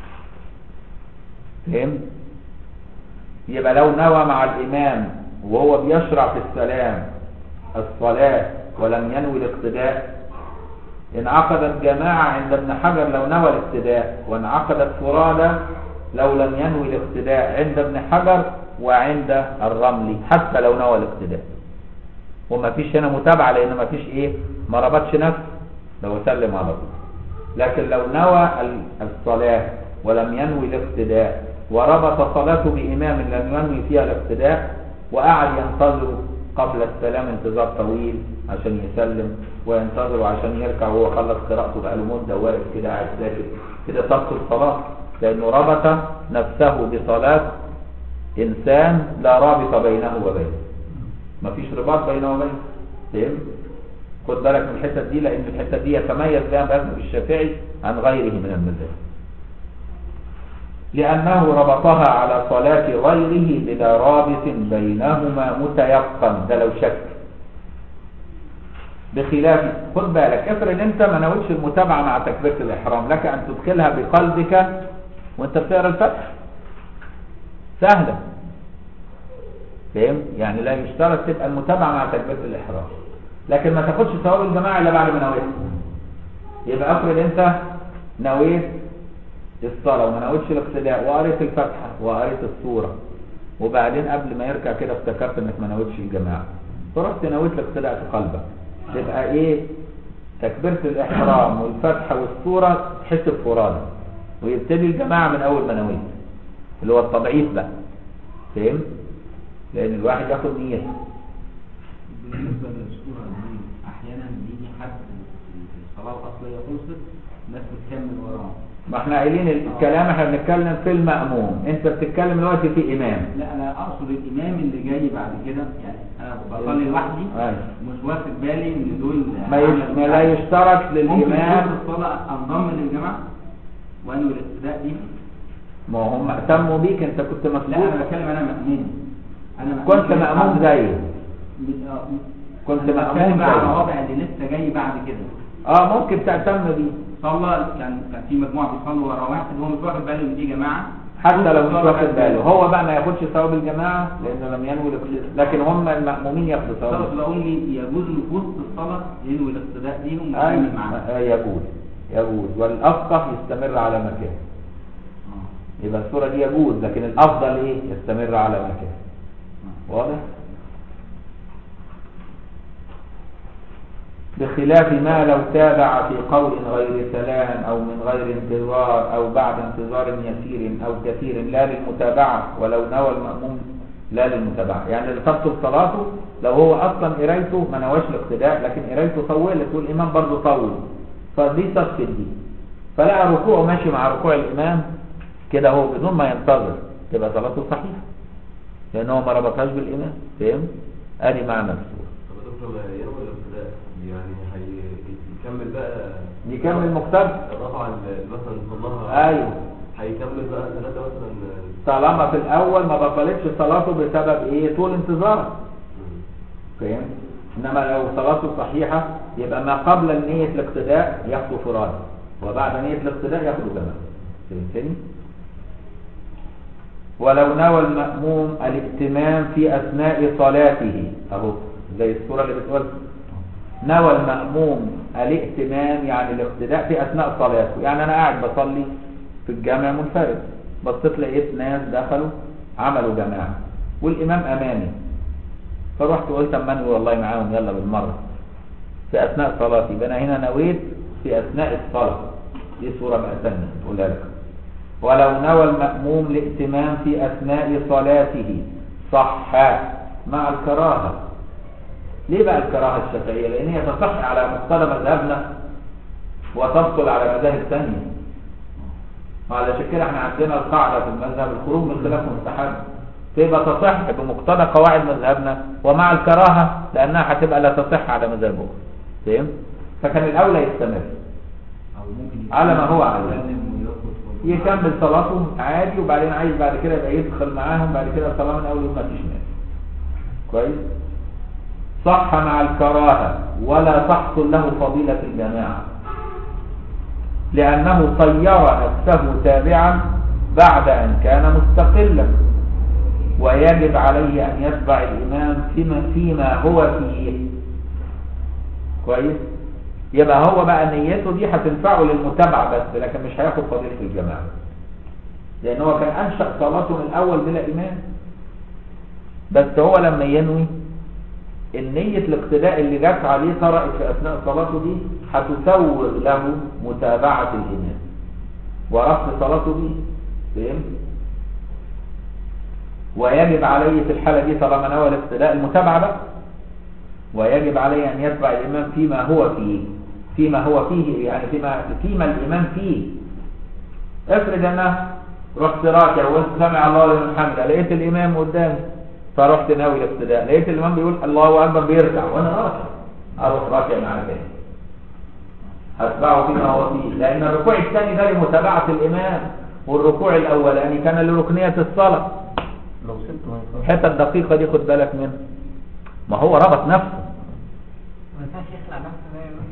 فهمت؟ يبقى لو نوى مع الإمام وهو بيشرع في السلام الصلاة ولم ينوي الاقتداء انعقدت جماعة عند ابن حجر لو نوى الاقتداء وانعقدت فرادى لو لم ينوي الاقتداء عند ابن حجر وعند الرملي حتى لو نوى الاقتداء وما فيش هنا متابعة لأن ما فيش إيه ما ربطش نفسه لو سلم على طول لكن لو نوى ال- الصلاة ولم ينوي الاقتداء وربط صلاته بإمام لم ينوي فيها الاقتداء وقعد ينتظر قبل السلام انتظار طويل عشان يسلم وينتظر عشان يركع وهو خلص قراءته بقاله مدة واقف كده قاعد ساكت كده تبطل الصلاة لأنه ربط نفسه بصلاة إنسان لا رابط بينه وبينه مفيش رباط بينه وبينه فهمت؟ خد بالك من الحتة دي لأن الحتة دي يتميز بها مذهب الشافعي عن غيره من المذاهب لأنه ربطها على صلاة غيره بلا رابط بينهما متيقن ده لو شك بخلاف خد بالك افرض انت ما نويتش المتابعة مع تكبيرة الإحرام لك أن تدخلها بقلبك وانت بتقرا الفتح سهلة فهمت؟ يعني لا يشترط تبقى المتابعة مع تكبيرة الإحرام لكن ما تاخدش ثواب الجماعة إلا بعد ما نويت يبقى افرض انت نويت الصلاة وما نويتش الاقتداء وقريت الفاتحة وقريت السورة وبعدين قبل ما يركع كده افتكرت انك ما نويتش الجماعة فرحت نويت الاقتداء في قلبك تبقى ايه تكبيرة الاحرام والفاتحة والسورة تحسب فرادى ويبتدي الجماعة من اول ما نويت اللي هو التضعيف بقى فهمت؟ لان الواحد ياخد نيته بالنسبة للصورة دي أحيانا بيجي حد الصلاة الأصلية خلصت الناس بتكمل وراه ما احنا قايلين الكلام احنا بنتكلم في المأموم انت بتتكلم دلوقتي في امام لا أنا أقصد الإمام اللي جاي بعد كده يعني أنا بصلي لوحدي أيوة. مش واخد بالي إن دول ما, يش... ما لا يشترط ممكن للامام في الصلاة أنضم للجماعة وأنوي الاقتداء دي ما هم اهتموا بيك انت كنت لا مسؤول أنا بتكلم أنا مأموم أنا مأموم كنت كده مأموم بعد- زيه م- آه، كنت أنا مأموم بتكلم بقى على زيه الوضع اللي لسه جاي بعد كده اه ممكن تهتم بيه صلى كان كان في مجموعه بيصلوا ورا واحد هو مش واخد باله ان دي جماعه حتى لو مش صلى واخد خد باله هو بقى ما ياخدش ثواب الجماعه لانه لم ينوي الاقتداء لكن هم المأمومين ياخدوا ثواب خلاص بقول لي يجوز له في وسط الصلاه ينوي الاقتداء بيهم ايوه ويكمل معاهم آه، يجوز يجوز والافقه يستمر على مكانه آه. يبقى الصوره دي يجوز لكن الافضل ايه يستمر على مكانه واضح بخلاف ما لو تابع في قول غير سلام أو من غير انتظار أو بعد انتظار يسير أو كثير لا للمتابعة ولو نوى المأموم لا للمتابعة يعني اللي تبطل صلاته لو هو أصلا قرايته ما نواش الاقتداء لكن قرايته طولت والإمام برضه طول فدي تصفي دي فلقى ركوعه ماشي مع ركوع الإمام كده هو بدون ما ينتظر تبقى صلاته صحيحة لأن هو ما ربطهاش بالإمام فهمت؟ أدي معنى السورة طب يا دكتور ما ينوي الابتداء يعني هيكمل بقى يكمل مكتب الرفعة اللي مثلا صلاها أيوه هيكمل بقى ثلاثة مثلا طالما في الأول ما بطلتش صلاته بسبب إيه؟ طول انتظار فهمت؟ إنما لو صلاته صحيحة يبقى ما قبل نية الاقتداء ياخده فراد وبعد نية الاقتداء ياخده جماعة فهمتني؟ ولو نوى المأموم الائتمام في أثناء صلاته أهو زي الصورة اللي بتقول نوى المأموم الائتمام يعني الاقتداء في أثناء صلاته يعني أنا قاعد بصلي في الجامع منفرد بصيت لقيت ناس دخلوا عملوا جماعة والإمام أمامي فرحت قلت أما أنوي والله معاهم يلا بالمرة في أثناء صلاتي يبقى أنا هنا نويت في أثناء الصلاة دي صورة بقى ثانية تقولها لك ولو نوى المأموم الائتمام في أثناء صلاته صح مع الكراهة ليه بقى الكراهة الشافعية؟ لأن هي تصح على مقتضى مذهبنا وتبطل على مذاهب ثانية وعلشان كده احنا عندنا القاعدة في المذهب الخروج من خلاف مستحب تبقى تصح بمقتضى قواعد مذهبنا ومع الكراهة لأنها هتبقى لا تصح على مذهب أخرى فهمت؟ فكان الأولى يستمر او ممكن على ما هو عليه. يتكلم ويرقص يكمل صلاته عادي وبعدين عايز بعد كده يبقى يدخل معاهم بعد كده صلاه من اول يوم ما فيش ناس كويس صح مع الكراهه ولا تحصل له فضيله الجماعه لانه طير نفسه تابعا بعد ان كان مستقلا ويجب عليه ان يتبع الامام فيما فيما هو فيه كويس يبقى هو بقى نيته دي هتنفعه للمتابعه بس لكن مش هياخد فضيله الجماعه لان هو كان انشا صلاته من الاول بلا امام بس هو لما ينوي النية الاقتداء اللي جت عليه طرأت في أثناء صلاته دي هتسوغ له متابعة الإمام ورفض صلاته دي فهمت؟ ويجب عليه في الحالة دي طالما نوى الاقتداء المتابعة بقى ويجب عليه أن يتبع الإمام فيما هو فيه فيما هو فيه يعني فيما فيما الإمام فيه افرض أنا رحت راكع وقلت سمع الله لمن حمده لقيت الإمام قدامي فرحت ناوي الاقتداء لقيت الإمام بيقول الله أكبر بيركع وأنا راكع أروح راكع معاه تاني هتبعه فيما هو فيه لأن الركوع الثاني ده لمتابعة الإمام والركوع الأولاني كان لركنية الصلاة لو سبته ما ينفعش الحته الدقيقة دي خد بالك منها ما هو ربط نفسه ما ينفعش يخلع نفسه زي ما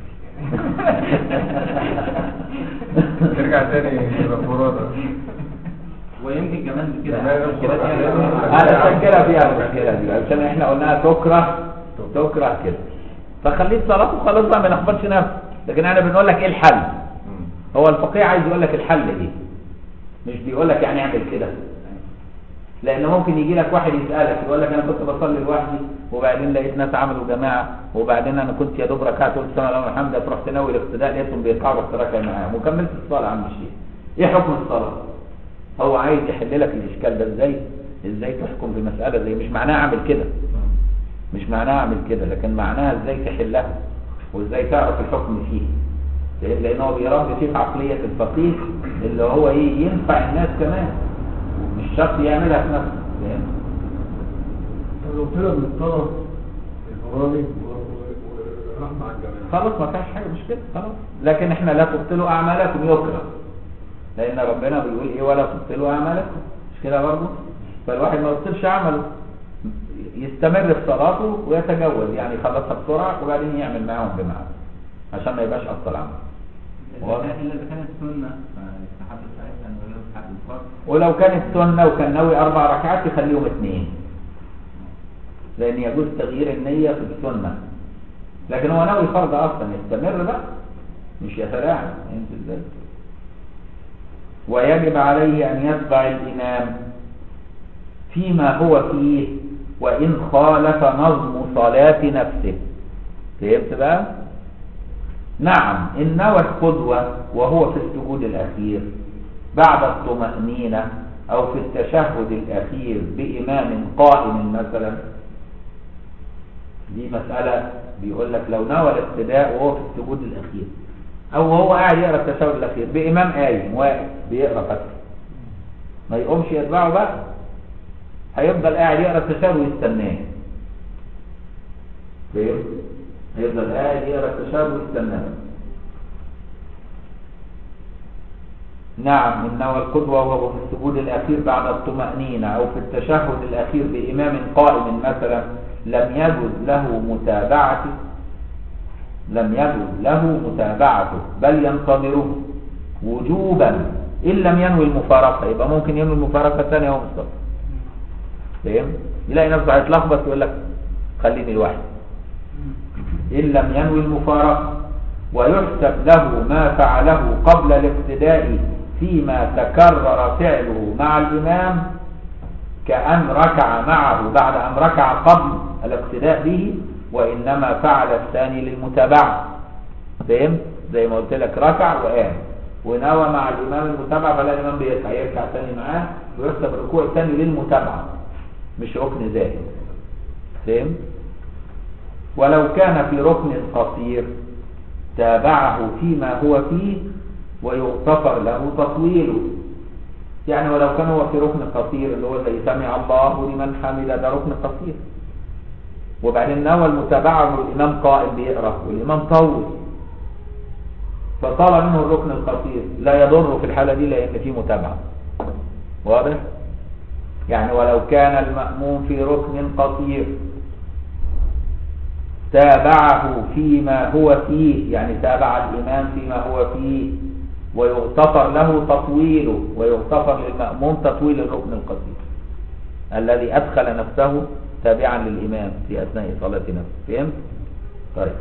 ترجع تاني تبقى فرادة ويمكن كمان كده لا، لا، كده لا، فيها- لا، لا. انا المشكله فيها المشكله دي عشان احنا قلناها تكره تكره كده فخليك صلاته خلاص بقى ما نخبطش نفسه لكن احنا بنقول لك ايه الحل هو الفقيه عايز يقول لك الحل ايه مش بيقول لك يعني اعمل كده لان ممكن يجي لك واحد يسالك يقول لك انا كنت بصلي لوحدي وبعدين لقيت ناس عملوا جماعه وبعدين انا كنت يا دوب ركعت قلت سمع الله لمن حمده فرحت ناوي الاقتداء لقيتهم بيركعوا رحت راكع معاهم وكملت الصلاه عم الشيخ ايه حكم الصلاه هو عايز يحل لك الاشكال ده ازاي ازاي تحكم في مساله زي مش معناها اعمل كده مش معناها اعمل كده لكن معناها ازاي تحلها وازاي تعرف الحكم فيه لأن- لان هو بيربي فيك عقليه الفقيه اللي هو ايه ينفع الناس كمان مش شرط يعملها في نفسه فاهم طب لو طلع من الطرف الفرادي و- و- وراح مع الجماعة خلاص ما فيهاش حاجه مش كده خلاص لكن احنا لا تبطلوا اعمالكم يكره لان ربنا بيقول ايه ولا تبطلوا اعمالكم مش كده برضه فالواحد ما يبطلش عمله يستمر في صلاته ويتجوز يعني يخلصها بسرعه وبعدين يعمل معاهم جماعه عشان ما يبقاش ابطل عمل واضح. إلا إذا كانت سنة فيستحب ساعتها أن يقول يستحب الفرض ولو كانت سنه وكان ناوي اربع ركعات يخليهم اثنين لان يجوز تغيير النيه في السنه لكن هو ناوي فرض اصلا يستمر بقى مش يتلاعب انت ازاي ويجب عليه ان يتبع الامام فيما هو فيه وان خالف نظم صلاه نفسه فهمت بقى نعم إن نوى القدوة وهو في السجود الأخير بعد الطمأنينة أو في التشهد الأخير بإمام قائم مثلا دي مسألة بيقول لك لو نوى الاقتداء وهو في السجود الأخير أو وهو قاعد يقرأ التشهد الأخير بإمام قايم واقف بيقرأ فتح ما يقومش يتبعه بقى هيفضل قاعد يقرأ التشهد ويستناه فهمت؟ هيفضل قاعد يقرا التشهد ويستناه نعم إن نوى القدوة وهو في السجود الأخير بعد الطمأنينة أو في التشهد الأخير بإمام قائم مثلا لم يجوز له متابعته لم يجوز له متابعته بل ينتظره وجوبا إن لم ينوي المفارقة يبقى ممكن ينوي المفارقة ثانية وهو مصطفى فاهم؟ يلاقي نفسه هيتلخبط يقول لك خليني لوحدي إن لم ينوي المفارقة ويحسب له ما فعله قبل الاقتداء فيما تكرر فعله مع الإمام كأن ركع معه بعد أن ركع قبل الاقتداء به وإنما فعل الثاني للمتابعة فهم؟ زي ما قلت لك ركع وقام ونوى مع الإمام المتابعة فلا الإمام بيركع يركع ثاني معاه ويحسب الركوع الثاني للمتابعة مش ركن ذاتي فهم؟ ولو كان في ركن قصير تابعه فيما هو فيه ويغتفر له تطويله يعني ولو كان هو في ركن قصير اللي هو زي سمع الله لمن حمد ده ركن قصير وبعدين نوى المتابعة والإمام قائم بيقرأ والإمام طول فطال منه الركن القصير لا يضر في الحالة دي لأن في متابعة واضح؟ يعني ولو كان المأموم في ركن قصير تابعه فيما هو فيه يعني تابع الإمام فيما هو فيه ويغتفر له تطويله ويغتفر للمأموم تطويل الركن القصير الذي أدخل نفسه تابعا للإمام في أثناء صلاة نفسه فهمت؟ طيب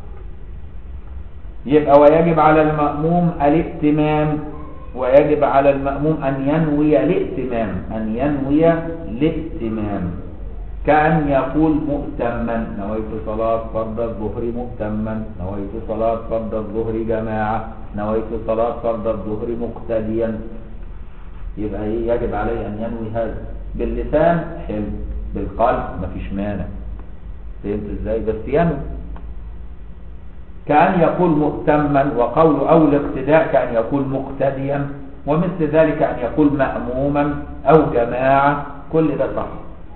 يبقى ويجب على المأموم الائتمام ويجب على المأموم أن ينوي الائتمام أن ينوي الائتمام كأن يقول مؤتما نويت صلاة فرض الظهر مؤتما نويت صلاة فرض الظهر جماعة نويت صلاة فرض الظهر مقتديا يبقى إيه؟ يجب عليه أن ينوي هذا باللسان حلو بالقلب مفيش مانع فهمت ازاي بس ينوي كأن يقول مؤتما وقول أو الاقتداء كأن يقول مقتديا ومثل ذلك أن يقول مأموما أو جماعة كل ده صح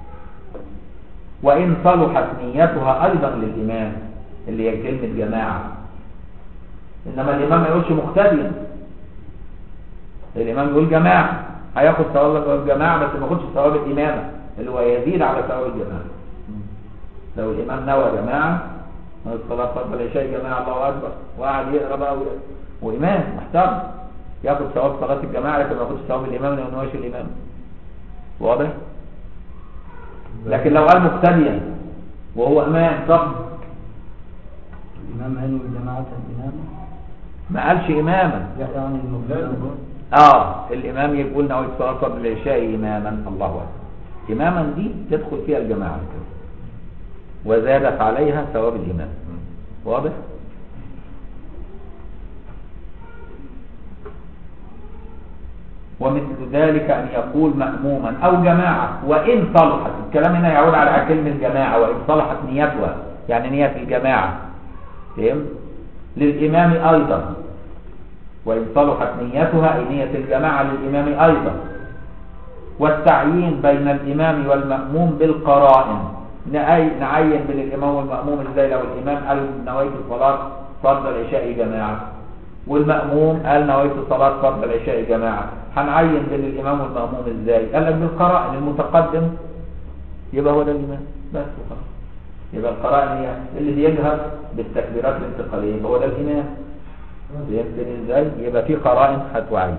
وإن صلحت نيتها أيضا للإمام اللي هي كلمة جماعة إنما الإمام ما يقولش مقتديا الإمام يقول جماعة هياخد ثواب الجماعة بس ما ياخدش ثواب الإمامة اللي هو يزيد على ثواب الجماعة لو الإمام نوى جماعة الصلاة فرض العشاء جماعة الله أكبر وقعد يقرأ بقى و- وإمام محترم ياخد ثواب صلاة الجماعة لكن ما ياخدش ثواب الإمام لأنه نواش الإمام واضح؟ لكن لو قال مقتديا وهو إمام صح الإمام ينوي جماعة الإمام ما قالش إماما يعني المفروض اه الامام يقول نويت صلاه فرض العشاء اماما الله اكبر اماما دي تدخل فيها الجماعه كده وزادت عليها ثواب الامام واضح ومثل ذلك ان يقول ماموما او جماعه وان صلحت الكلام هنا يعود على كلمه جماعه وان صلحت نيتها يعني نيه الجماعه فهمت للامام ايضا وإن صلحت نيتها أي نية الجماعة للإمام أيضا والتعيين بين الإمام والمأموم بالقرائن نعي- نعين بين الإمام والمأموم إزاي لو الإمام قال نويت صلاة فرض العشاء جماعة والمأموم قال نويت صلاة فرض العشاء جماعة هنعين بين الإمام والمأموم إزاي قال لك بالقرائن المتقدم يبقى هو ده الإمام بس وخلاص يبقى القرائن هي اللي بيجهر بالتكبيرات الانتقالية يبقى هو ده الإمام فهمتني ازاي يبقى في قرائن هتوعي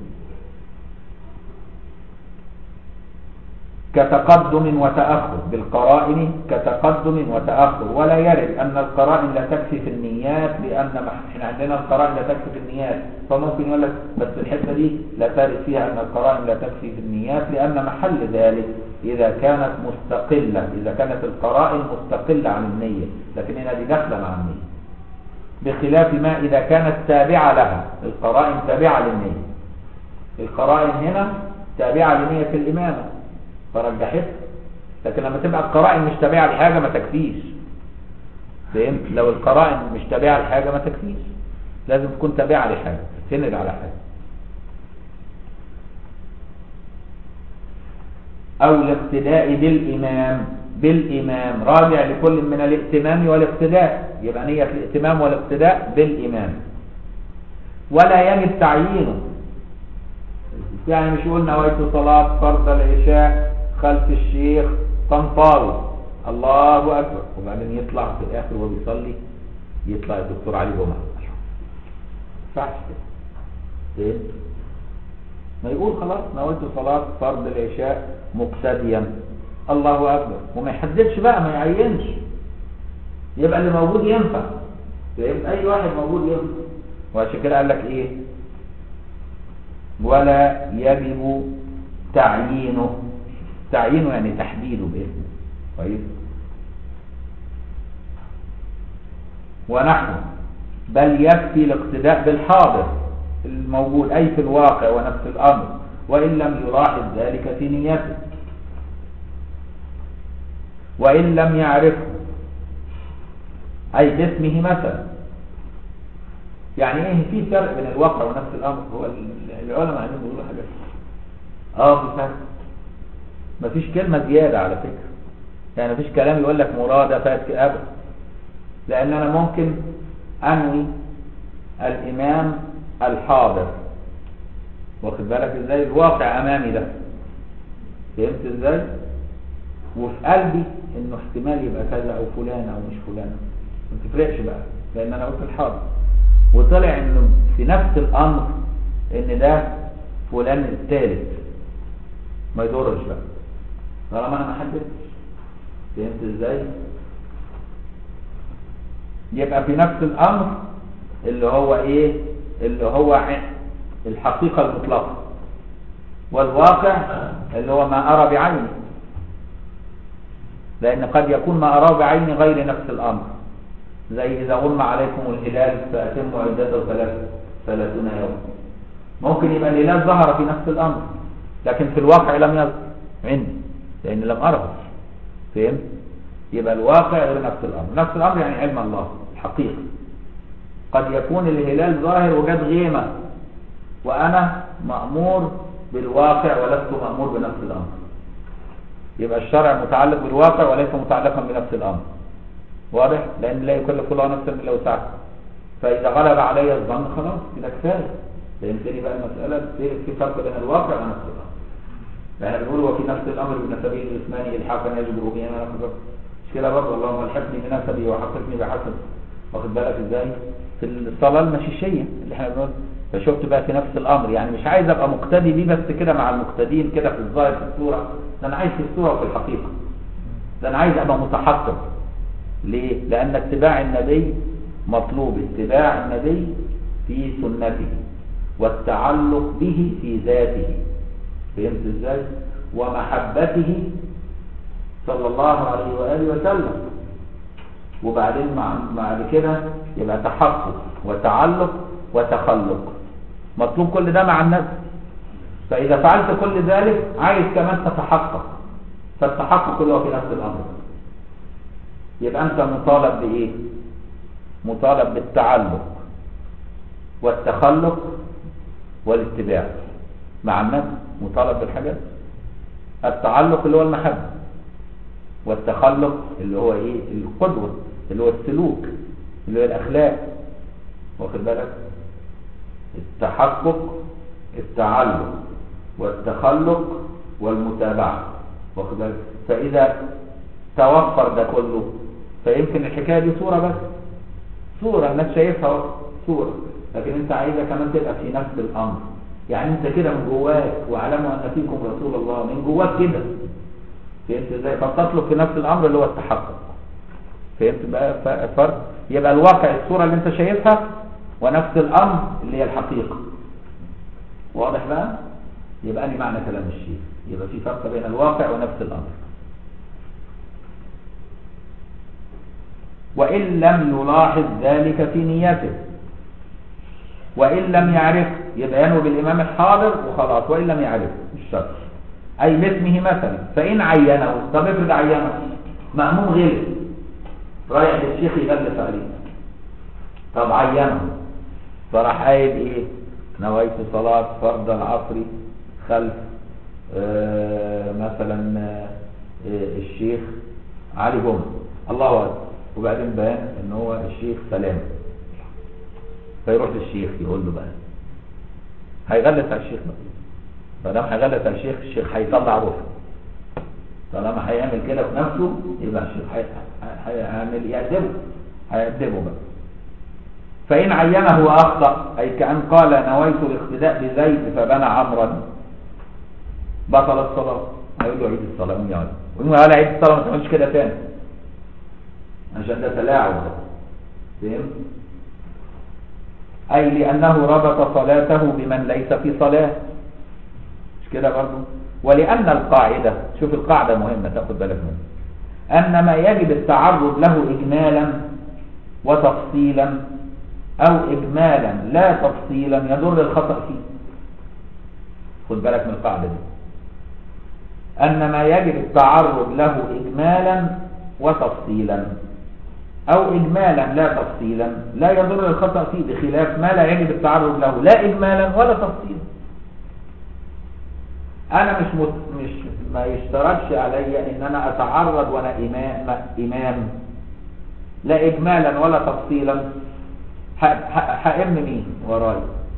كتقدم وتأخر بالقرائن كتقدم وتأخر ولا يرد أن القرائن لا تكفي في النيات لأن مح- احنا عندنا القرائن لا تكفي في النيات فممكن يقول لك بس الحتة دي لا ترد فيها أن القرائن لا تكفي في النيات لأن محل ذلك إذا كانت مستقلة إذا كانت القرائن مستقلة عن النية لكن هنا دي داخلة مع النية بخلاف ما إذا كانت تابعة لها القرائن تابعة للنية القرائن هنا تابعة لنية الإمامة فرجحتها لكن لما تبقى القرائن مش تابعة لحاجة ما تكفيش فهمت لو القرائن مش تابعة لحاجة ما تكفيش لازم تكون تابعة لحاجة تسند على حاجة أو الاقتداء بالإمام بالإمام راجع لكل من الائتمام والاقتداء يبقى نية الائتمام والاقتداء بالإمام ولا يجب تعيينه يعني مش يقول نويت صلاة فرض العشاء خلف الشيخ طنطاوي الله أكبر وبعدين يطلع في الآخر وهو بيصلي يطلع الدكتور علي جمعة ما ينفعش كده فهمت؟ ما يقول خلاص نويت صلاة فرض العشاء مقتديا الله أكبر وما يحددش بقى ما يعينش يبقى اللي موجود ينفع فهمت أي واحد موجود ينفع وعشان كده قال لك إيه ولا يجب تعيينه تعيينه يعني تحديده باسمه كويس ونحن بل يكفي الاقتداء بالحاضر الموجود أي في الواقع ونفس الأمر وإن لم يلاحظ ذلك في نيته وإن لم يعرفه أي باسمه مثلا يعني ايه في فرق بين الواقع ونفس الامر هو العلماء عايزين يقولوا حاجه اه في فرق مفيش كلمه زياده على فكره يعني مفيش كلام يقول لك مرادفات ابدا لان انا ممكن انوي الإمام الحاضر واخد بالك ازاي الواقع أمامي ده فهمت ازاي وفي قلبي انه احتمال يبقى كذا او فلان او مش فلان ما تفرقش بقى لان انا قلت الحاضر وطلع انه في نفس الامر ان ده فلان الثالث ما يضرش بقى طالما انا ما حددتش فهمت ازاي يبقى في نفس الامر اللي هو ايه اللي هو ع- الحقيقة المطلقة والواقع اللي هو ما ارى بعيني لان قد يكون ما اراه بعيني غير نفس الامر زي اذا غم عليكم الهلال فاتموا عدته ثلاث ثلاثون يوم ممكن يبقى الهلال ظهر في نفس الامر لكن في الواقع لم يظهر عندي لان لم اره فهمت يبقى الواقع غير نفس الامر نفس الامر يعني علم الله الحقيقه قد يكون الهلال ظاهر وجد غيمه وانا مامور بالواقع ولست مامور بنفس الامر يبقى الشرع متعلق بالواقع وليس متعلقا بنفس الامر واضح لان لا يكلف الله نفسا الا وسعها فاذا غلب علي الظن خلاص كده كفايه فهمتني بقى المساله في في فرق بين الواقع ونفس الامر فاحنا بنقول وفي نفس الامر ابن سبيل الاسمان الحاقا يجب به انا مش كده برضه اللهم الحقني بنسبي وحققني بحسب واخد بالك ازاي في الصلاه المشيشيه اللي احنا بنقول فشفت بقى في نفس الامر يعني مش عايز ابقى مقتدي بيه بس كده مع المقتدين كده في الظاهر في الصوره ده انا عايز في الصوره وفي الحقيقه ده انا عايز ابقى متحقق ليه لان اتباع النبي مطلوب اتباع النبي في سنته والتعلق به في ذاته فهمت ازاي ومحبته صلى الله عليه واله وسلم وبعدين مع بعد كده يبقى تحقق وتعلق وتخلق مطلوب كل ده مع النفس فاذا فعلت كل ذلك عايز كمان تتحقق فالتحقق اللي هو في نفس الامر يبقى انت مطالب بايه مطالب بالتعلق والتخلق والاتباع مع النفس مطالب بالحاجات التعلق اللي هو المحبه والتخلق اللي هو ايه القدوه اللي هو السلوك اللي هو الاخلاق واخد بالك التحقق التعلق والتخلق والمتابعه واخد بالك فاذا توفر ده كله فيمكن الحكايه دي صوره بس صوره الناس شايفها أهو، صوره لكن انت عايزها كمان تبقى في نفس الامر يعني انت كده من جواك واعلموا ان فيكم رسول الله من جواك كده فهمت ازاي فتطلب في نفس الامر اللي هو التحقق فهمت بقى ف- الفرق يبقى الواقع الصوره اللي انت شايفها ونفس الامر اللي هي الحقيقه واضح بقى يبقى اني معنى كلام الشيخ يبقى في فرق بين الواقع ونفس الامر وان لم يلاحظ ذلك في نيته وان لم يعرف يبقى ينوي بالامام الحاضر وخلاص وان لم يعرف مش شرط اي باسمه مثلا فان عينه طب افرض عينه مأموم غير رايح للشيخ يغلس عليه طب عينه فراح قايل ايه نويت صلاة فرض العصر خلف آه مثلا آه آه، الشيخ علي جمعة الله اكبر وبعدين بان ان هو الشيخ سلام فيروح للشيخ يقول له بقى هيغلس على الشيخ بقى فلما هيغلس على الشيخ الشيخ هيطلع روحه طالما هيعمل كده في نفسه يبقى الشيخ هي- هي- هيعمل يأدبه هيأدبه بقى فإن عينه وأخطأ أي كأن قال نويت الاقتداء بزيد فبنى عمرا بطل الصلاة هيقول له عيد الصلاة قوم يا ولد قوم يا ولد عيد الصلاة ما تعملش كده تاني عشان ده تلاعب ده فهمت؟ أي لأنه ربط صلاته بمن ليس في صلاة مش كده برضه ولأن القاعدة شوف القاعدة مهمة تاخد بالك منها أن ما يجب التعرض له إجمالا وتفصيلا أو إجمالا لا تفصيلا يضر الخطأ فيه خد بالك من القاعدة دي أن ما يجب التعرض له إجمالا وتفصيلا أو إجمالا لا تفصيلا لا يضر الخطأ فيه بخلاف ما لا يجب التعرض له لا إجمالا ولا تفصيلا أنا مش مت... مش ما يشترطش علي إن أنا أتعرض وأنا إمام إمام لا إجمالا ولا تفصيلا ح- ح- هأم مين ورايا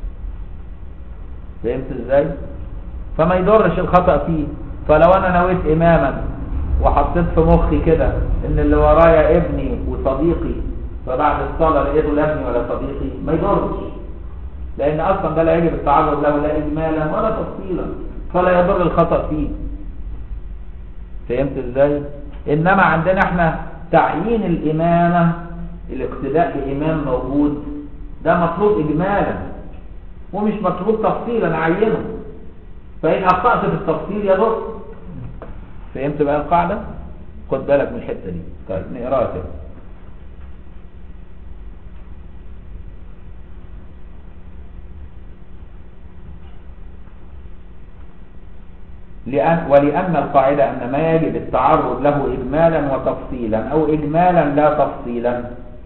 فهمت ازاي فما يضرش الخطأ فيه فلو انا نويت اماما وحطيت في مخي كده ان اللي ورايا ابني وصديقي فبعد الصلاة لقيته لا ابني ولا صديقي ما يضرش لان اصلا ده لا يجب التعرض له لا اجمالا ولا تفصيلا فلا يضر الخطأ فيه فهمت ازاي انما عندنا احنا تعيين الامامة الاقتداء بامام موجود ده مطلوب اجمالا ومش مطلوب تفصيلا عينه فان اخطأت في التفصيل يضر فهمت بقى القاعدة خد بالك من الحتة دي طيب نقراها كده لأن ولأن القاعدة أن ما يجب التعرض له إجمالا وتفصيلا أو إجمالا لا تفصيلا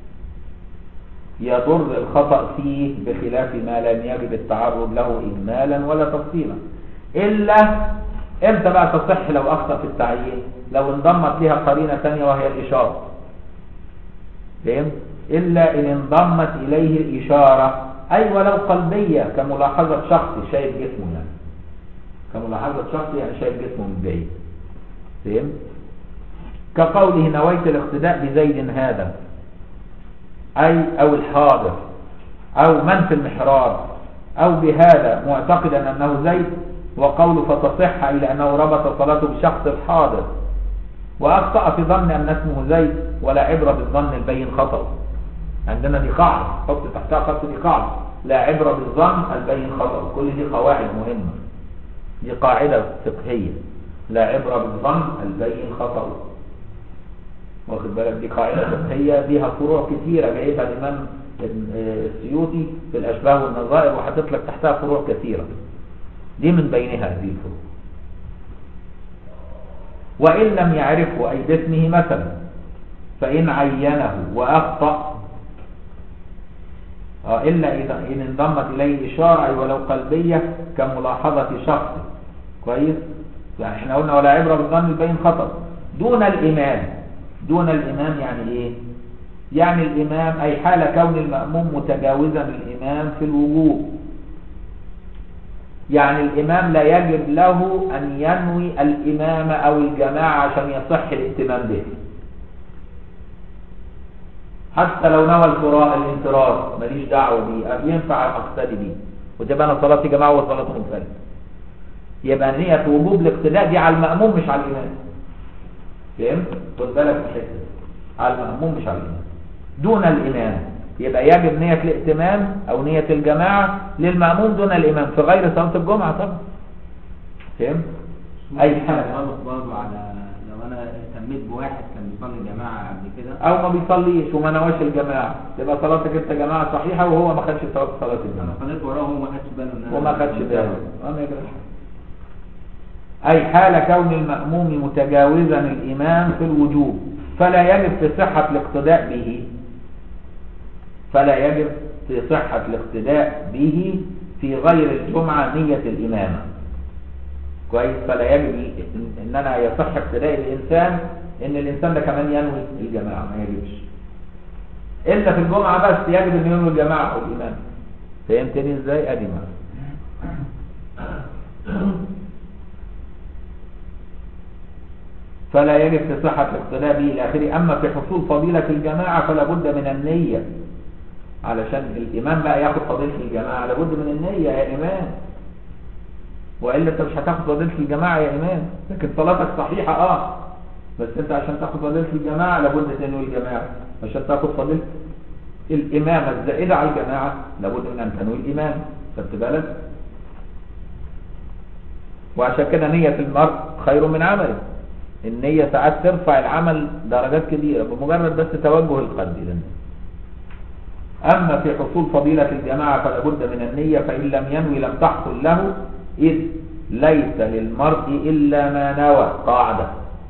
يضر الخطأ فيه بخلاف ما لم يجب التعرض له إجمالا ولا تفصيلا إلا إمتى بقى تصح لو أخطأ في التعيين لو انضمت لها قرينة ثانية وهي الإشارة فهمت؟ إلا إن انضمت إليه الإشارة أي ولو قلبية كملاحظة شخص شايف جسمه يعني كملاحظة شخص يعني شايف جسمه من بعيد فهمت؟ كقوله نويت الاقتداء بزيد هذا أي أو الحاضر أو من في المحراب أو بهذا معتقدا أنه زيد وقوله فتصح إلى أنه ربط صلاته بشخص الحاضر وأخطأ في ظن أن اسمه زيد ولا عبرة بالظن البين خطأ عندنا دي قاعدة حط تحتها خط دي قاعدة لا عبرة بالظن البين خطأ كل دي قواعد مهمة دي قاعدة فقهية لا عبرة بالظن البين خطأ واخد بالك دي قاعدة فقهية فيها فروع كثيرة جايبها الإمام السيوطي في الأشباه والنظائر وحاطط لك تحتها فروع كثيرة دي من بينها هذه الفروع وإن لم يعرفه أي باسمه مثلا فإن عينه وأخطأ آه إلا إذا إن انضمت إليه إشارة أي ولو قلبية كملاحظة شخص كويس يعني احنا قلنا ولا عبرة بالظن البين خطأ دون الإمام دون الإمام يعني إيه يعني الإمام أي حال كون المأموم متجاوزا الإمام في الوجوب يعني الإمام لا يجب له أن ينوي الإمام أو الجماعة عشان يصح الائتمام به حتى لو نوى الفراء الانفراد ماليش دعوة بيه ينفع أقتدي بيه وتبقى أنا صلاتي جماعة وصلاة منفرد يبقى نية وجوب الاقتداء دي على المأموم مش على الإمام فهمت؟ خد بالك من الحتة دي. على المأموم مش على الإمام دون الإمام يبقى يجب نية الائتمام أو نية الجماعة للمأموم دون الإمام في غير صلاة الجمعة طبعا فهمت؟ أي حاجة غلط برضه على لو انا اهتميت بواحد كان بيصلي جماعه قبل كده أو ما بيصليش وما نواش الجماعة تبقى صلاتك أنت جماعة صحيحة وهو ما خدش صلاة صلاة انا الجماعة صليت وراه وهو ما خدش باله ان انا وما خدش باله وما يجراش أي حال كون المأموم متجاوزا الإمام في الوجوب فلا يجب في صحة الاقتداء به فلا يجب في صحة الاقتداء به في غير الجمعة نية الإمامة كويس فلا يجب إن- ان انا يصح اقتداء الانسان ان الانسان ده كمان ينوي الجماعة ما يجبش الا في الجمعة بس يجب ان ينوي الجماعة او الامام فهمتني ازاي ادي ما فلا يجب في صحة الاقتداء به الى اخره اما في حصول فضيلة الجماعة فلا بد من النية علشان الامام بقى ياخد فضيلة الجماعة لابد من النية يا امام والا انت مش هتاخد فضيله الجماعه يا امام لكن صلاتك صحيحه اه بس انت عشان تاخد فضيله الجماعه لابد تنوي الجماعه عشان تاخد فضيله الامامه الزائده على الجماعه لابد من ان تنوي الامام خدت بالك وعشان كده نيه المرء خير من عمله النيه ساعات ترفع العمل درجات كبيره بمجرد بس توجه القلب الى النية. أما في حصول فضيلة الجماعة فلا بد من النية فإن لم ينوي لم تحصل له إذ ليس للمرء إلا ما نوى قاعدة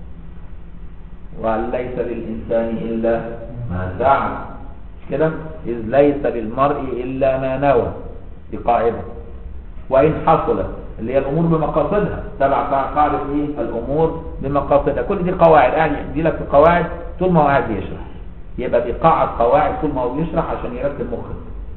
وأن ليس للإنسان إلا ما سعى مش كده إذ ليس للمرء إلا ما نوى دي قاعدة وإن حصلت اللي هي الأمور بمقاصدها تبع قاعدة إيه الأمور بمقاصدها كل دي قواعد قاعد يدي لك القواعد طول ما هو قاعد يشرح يبقى دي قاعد قواعد طول ما هو بيشرح عشان يرتب مخك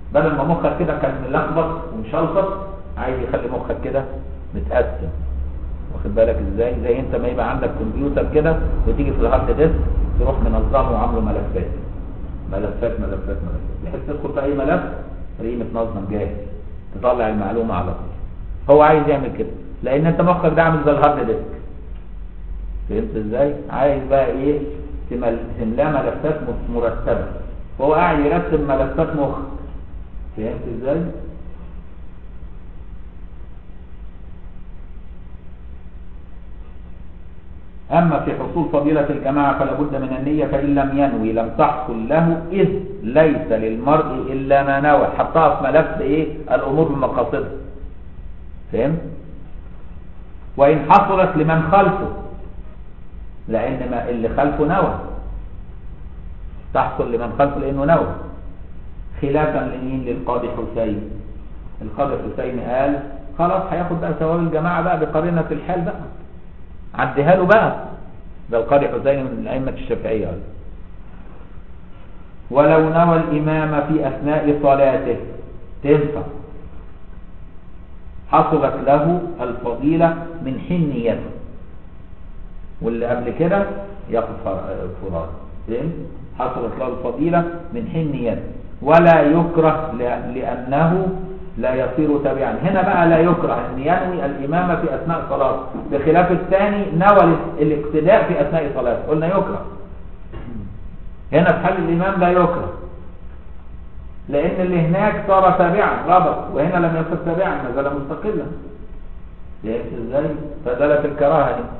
بدل ما مخك كده كان ملخبط ومشلخط عايز يخلي مخك كده متقسم واخد بالك ازاي زي انت ما يبقى عندك كمبيوتر كده وتيجي في الهارد ديسك تروح منظمه وعامله ملفات ملفات ملفات ملفات بحيث تدخل في اي ملف تلاقيه متنظم جاهز تطلع المعلومه على طول هو عايز يعمل كده لان انت مخك ده عامل زي الهارد ديسك فهمت ازاي عايز بقى ايه تمل- تملاه ملفات م- مرتبه فهو قاعد يرتب ملفات مخ فهمت ازاي أما في حصول فضيلة الجماعة فلا بد من النية فإن لم ينوي لم تحصل له إذ ليس للمرء إلا ما نوى حطها في ملف إيه الأمور بمقاصدها فهمت وإن حصلت لمن خلفه لأن ما اللي خلفه نوى تحصل لمن خلفه لأنه نوى خلافا لمين للقاضي حسين القاضي حسين قال خلاص هياخد بقى ثواب الجماعة بقى بقرينة الحال بقى عديها له بقى ده القاضي حسين من أئمة الشافعية قال. ولو نوى الإمام في أثناء صلاته تنفع حصلت له الفضيلة من حين نيته واللي قبل كده ياخد فر- فراد فهمت؟ حصلت له الفضيلة من حين نيته ولا يكره ل- لأنه لا يصير تابعا هنا بقى لا يكره أن ينوي الإمامة في أثناء صلاته بخلاف الثاني نوى ال- الاقتداء في أثناء صلاته قلنا يكره هنا في حال الإمام لا يكره لأن اللي هناك صار تابعا ربط وهنا لم يصر تابعا نزل مستقلا فهمت ازاي؟ فزالت الكراهة دي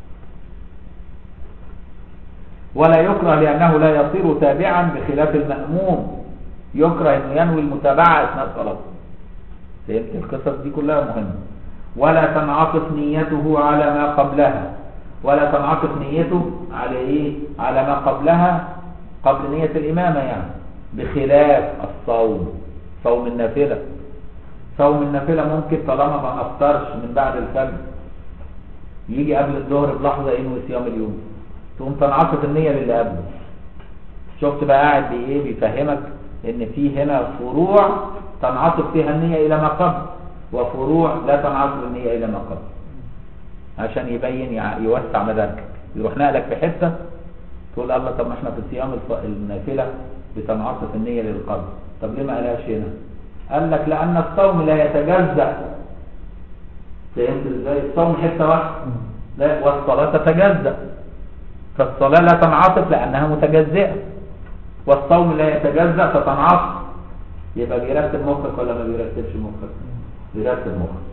ولا يكره لأنه لا يصير تابعا بخلاف المأموم يكره أنه ينوي المتابعة أثناء صلاته فهمت القصص دي كلها مهمة ولا تنعطف نيته على ما قبلها ولا تنعطف نيته على ايه على ما قبلها قبل نية الإمامة يعني بخلاف الصوم صوم النافلة صوم النافلة ممكن طالما ما أفطرش من بعد الفجر يجي قبل الظهر بلحظة ينوي صيام اليوم تقوم تنعطف النية للي قبله شفت بقى قاعد بايه بيفهمك ان في هنا فروع تنعطف فيها النية الى ما قبل وفروع لا تنعطف النية الى ما قبل عشان يبين يع- يوسع مداركك يروح نقلك في حتة تقول الله طب ما احنا في صيام الف- النافلة بتنعطف النية للقبل طب ليه ما قالهاش هنا قال لك لان الصوم لا يتجزأ فهمت ازاي الصوم حتة واحدة لا والصلاة تتجزأ فالصلاة لا تنعطف لأنها متجزئة والصوم لا يتجزأ فتنعطف يبقى بيرتب مخك ولا ما بيرتبش مخك بيرتب مخك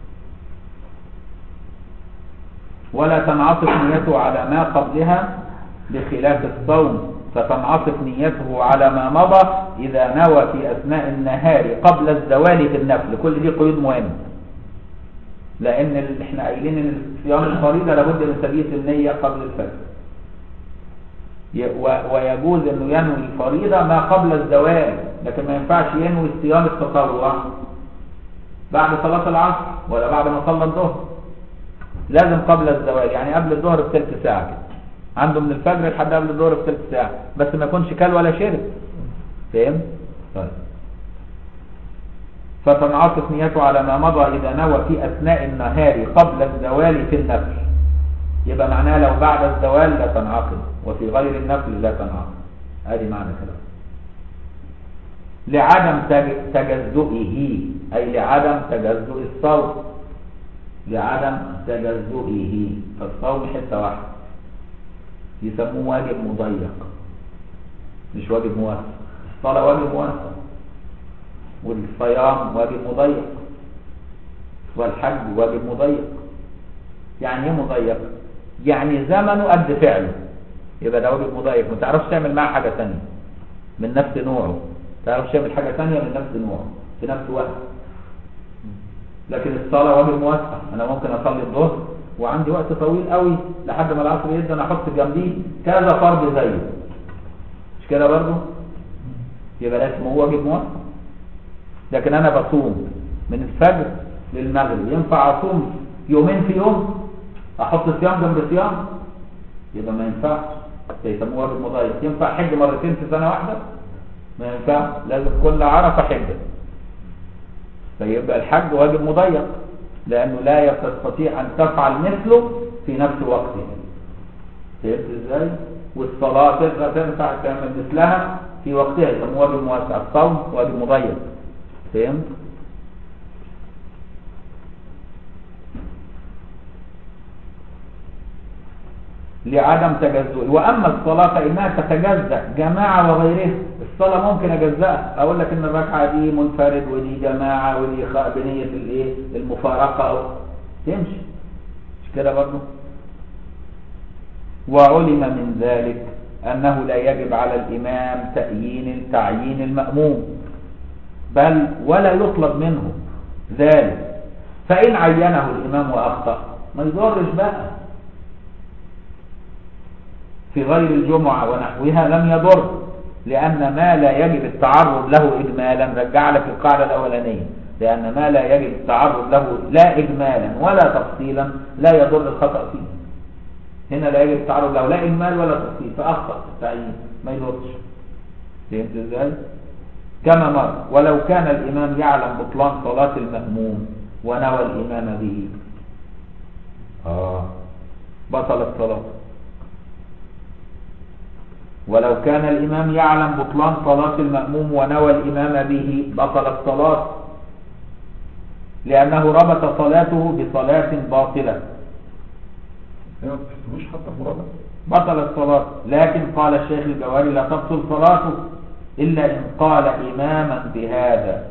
ولا تنعطف نيته على ما قبلها بخلاف الصوم فتنعطف نيته على ما مضى إذا نوى في أثناء النهار قبل الزوال في النفل كل دي قيود مهمة لأن ال- احنا قايلين ان صيام الفريضة لابد من تبييت النية قبل الفجر ي- و- ويجوز انه ينوي الفريضة ما قبل الزوال لكن ما ينفعش ينوي صيام التطوع بعد صلاة العصر ولا بعد ما صلى الظهر لازم قبل الزوال يعني قبل الظهر بثلث ساعة كده عنده من الفجر لحد قبل الظهر بثلث ساعة بس ما يكونش كل ولا شرب فهمت؟ طيب فتنعطف نيته على ما مضى إذا نوى في أثناء النهار قبل الزوال في النفل يبقى معناه لو بعد الزوال لا تنعقد وفي غير النفل لا تنعقد ادي معنى كلام لعدم تج- تجزئه أي لعدم تجزؤ الصوم لعدم تجزئه فالصوم حتة واحدة يسموه واجب مضيق مش واجب موسع الصلاة واجب موسع والصيام واجب مضيق والحج واجب مضيق يعني ايه مضيق يعني زمنه قد فعله يبقى ده واجب مضيق ما تعرفش تعمل معاه حاجة تانية من نفس نوعه ما تعرفش تعمل حاجة تانية من نفس نوعه في نفس وقت لكن الصلاة واجب موسع انا ممكن اصلي الظهر وعندي وقت طويل قوي لحد ما العصر يبدا انا احط جنبيه كذا فرض زيه مش كده برضه يبقى ده اسمه واجب موسع لكن انا بصوم من الفجر للمغرب ينفع اصوم يومين في يوم احط صيام جنب صيام يبقى ما ينفعش ده يسموه واجب مضايق ينفع حج مرتين في سنه واحده ما ينفع لازم كل عرفة حجة فيبقى الحج واجب مضيق لأنه لا تستطيع أن تفعل مثله في نفس وقته فهمت ازاي؟ والصلاة تقدر تنفع تعمل مثلها في وقتها يسموه واجب موسع الصوم واجب مضيق فهمت؟ لعدم تجزئه واما الصلاه فانها تتجزا جماعه وغيرها الصلاه ممكن اجزاها اقول لك ان الركعه دي منفرد ودي جماعه ودي خ- بنيه الايه المفارقه او تمشي مش كده برضه وعلم من ذلك انه لا يجب على الامام تأيين تعيين المأموم بل ولا يطلب منه ذلك فإن عينه الإمام وأخطأ ما يضرش بقى في غير الجمعة ونحوها لم يضر لأن ما لا يجب التعرض له إجمالا رجع لك القاعدة الأولانية لأن ما لا يجب التعرض له لا إجمالا ولا تفصيلا لا يضر الخطأ فيه هنا لا يجب التعرض له لا إجمال ولا تفصيل فأخطأ في التعيين ما يضرش فهمت إزاي؟ كما مر ولو كان الإمام يعلم بطلان صلاة المأموم ونوى الإمام به آه بطل الصلاة ولو كان الإمام يعلم بطلان صلاة المأموم ونوى الإمام به بطل الصلاة لأنه ربط صلاته بصلاة باطلة هي ما بتحسبوش حتى فرادة بطل الصلاة لكن قال الشيخ الجواري لا تبطل صلاته إلا إن قال إماما بهذا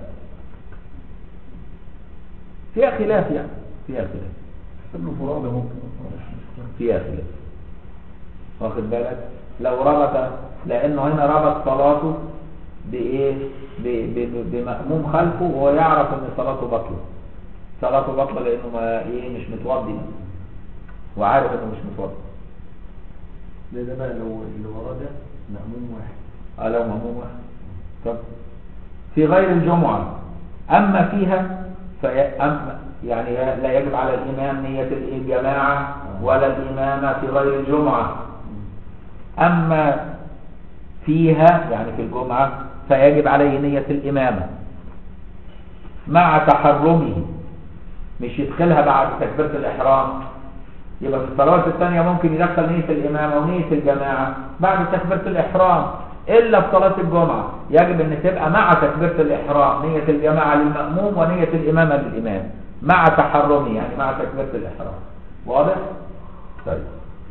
فيها خلاف يعني فيها خلاف تحسب له فرادة ممكن مش مشكلة. فيها خلاف واخد بالك لو ربط لأنه هنا ربط صلاته بإيه ب- ب- بمأموم خلفه وهو يعرف إن صلاته بطلة صلاته بطلة لأنه ما إيه مش متوضي وعارف إنه مش متوضي ده ده بقى لو اللي وراه ده مأموم واحد اه لو مأموم واحد طب في غير الجمعة أما فيها في أما يعني لا يجب على الإمام نية الجماعة ولا الإمامة في غير الجمعة أما فيها يعني في الجمعة فيجب عليه نية الإمامة مع تحرمه مش يدخلها بعد تكبيرة الإحرام يبقى في الصلوات الثانية ممكن يدخل نية الإمامة ونية الجماعة بعد تكبيرة الإحرام إلا في صلاة الجمعة يجب أن تبقى مع تكبيرة الإحرام نية الجماعة للمأموم ونية الإمامة للإمام مع تحرمه يعني مع تكبيرة الإحرام واضح؟ طيب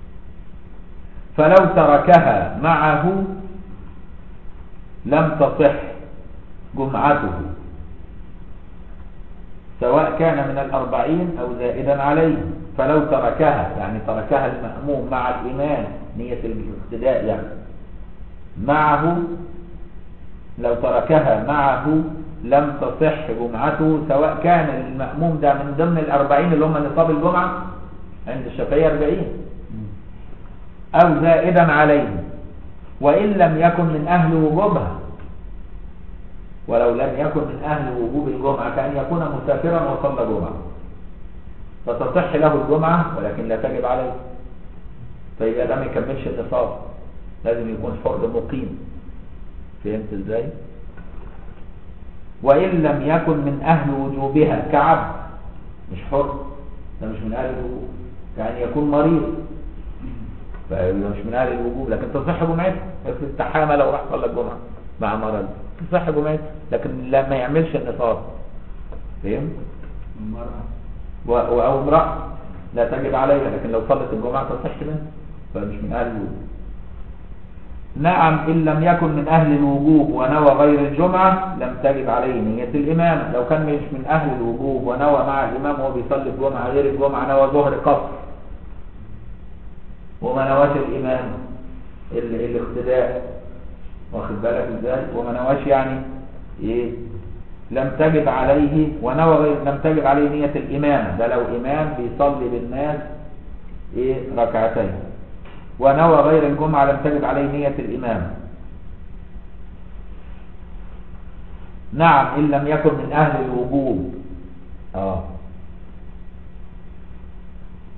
فلو تركها معه لم تصح جمعته سواء كان من الأربعين أو زائدا عليه فلو تركها يعني تركها المأموم مع الإمام نية الاقتداء يعني معه لو تركها معه لم تصح جمعته سواء كان المأموم ده من ضمن الأربعين اللي هم نصاب الجمعة عند الشافعية أربعين أو زائدا عليه وإن لم يكن من أهل وجوبها ولو لم يكن من أهل وجوب الجمعة كأن يكون مسافرا وصلى جمعة فتصح له الجمعة ولكن لا تجب عليه فيبقى ده ما يكملش النصاب لازم يكون حر مقيم فهمت ازاي؟ وإن لم يكن من أهل وجوبها كعبد مش حر ده مش من أهل الوجوب كأن يكون مريض فيبقى مش من أهل الوجوب لكن تصح جمعته في التحامة لو راح صلى الجمعة مع مرض تصح جمعته لكن لا ما يعملش النصاب فهمت؟ المرأة و- و- أو امرأة لا تجب عليها لكن لو صلت الجمعة تصح منها فمش من أهل الوجوب نعم إن لم يكن من أهل الوجوب ونوى غير الجمعة لم تجب عليه نية الإمام لو كان مش من أهل الوجوب ونوى مع الإمام وهو بيصلي الجمعة غير الجمعة نوى ظهر قصر وما نواش الإمام ال- الاقتداء واخد بالك ازاي وما نواش يعني ايه لم تجب عليه ونوى غير لم تجب عليه نية الإمامة ده لو إمام بيصلي بالناس إيه ركعتين ونوى غير الجمعة لم تجب عليه نية الإمامة نعم إن لم يكن من أهل الوجوب آه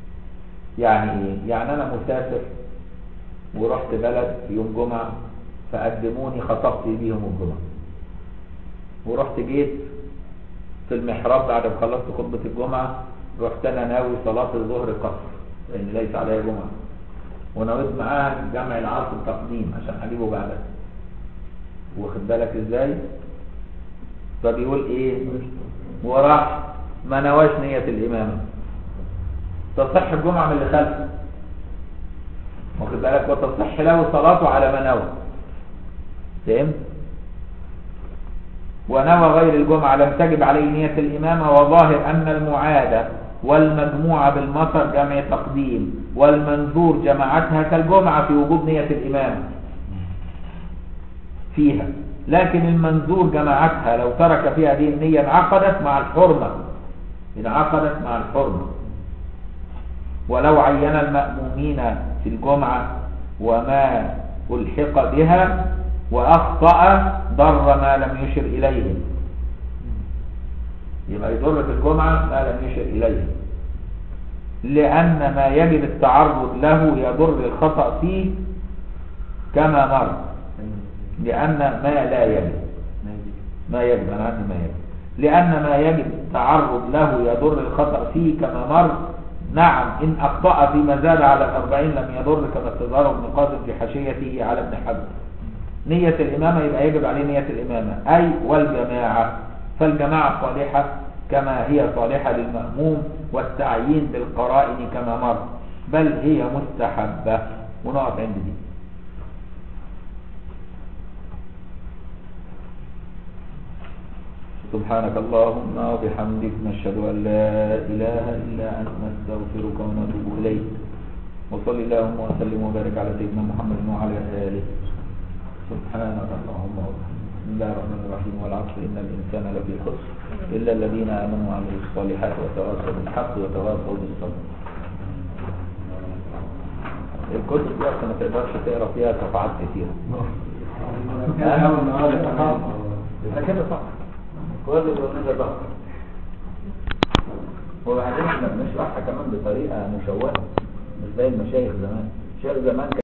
يعني إيه؟ يعني أنا مسافر ورحت بلد في يوم جمعة فقدموني خطبت بيهم الجمعة ورحت جيت في المحراب بعد ما خلصت خطبة الجمعة رحت انا ناوي صلاة الظهر قصر لان ليس عليها جمعة ونويت معاها جمع العصر تقديم عشان هجيبه بعدها واخد بالك ازاي فبيقول ايه وراح ما نواش نية الامامة تصح الجمعة من اللي خلفه واخد بالك وتصح له صلاته على ما نوى فهمت ونوى غير الجمعة لم تجب عليه نية الإمامة وظاهر أن المعادة والمجموعة بالمطر جمع تقديم والمنذور جماعتها كالجمعة في وجوب نية الإمامة فيها لكن المنذور جماعتها لو ترك فيها هذه النية انعقدت مع الحرمة انعقدت مع الحرمة ولو عين المأمومين في الجمعة وما ألحق بها وأخطأ ضر ما لم يشر إليه يبقى يضر في الجمعة ما لم يشر إليه لأن ما يجب التعرض له يضر الخطأ فيه كما مر لأن ما لا يجب ما يجب أنا عندي ما يجب لأن ما يجب التعرض له يضر الخطأ فيه كما مر نعم إن أخطأ فيما زاد على الأربعين لم يضر كما استظهره ابن قاسم في حاشيته على ابن حزم نية الإمامة يبقى يجب عليه نية الإمامة أي والجماعة فالجماعة صالحة كما هي صالحة للمأموم والتعيين بالقرائن كما مر بل هي مستحبة ونقف عند دي سبحانك اللهم وبحمدك نشهد أن لا إله إلا أنت نستغفرك ونتوب إليك وصل اللهم وسلم وبارك على سيدنا محمد وعلى آله سبحانك اللهم وبحمدك بسم الله الرحمن الرحيم والعصر إن الإنسان لفي خسر إلا الذين آمنوا وعملوا الصالحات وتواصوا بالحق وتواصوا بالصبر الكتب دي أصلا ما تقدرش تقرا فيها صفحات كتيرة ده كده صح كل اللي قلنا ده وبعدين احنا بنشرحها كمان بطريقة مشوهة مش زي المشايخ زمان المشايخ زمان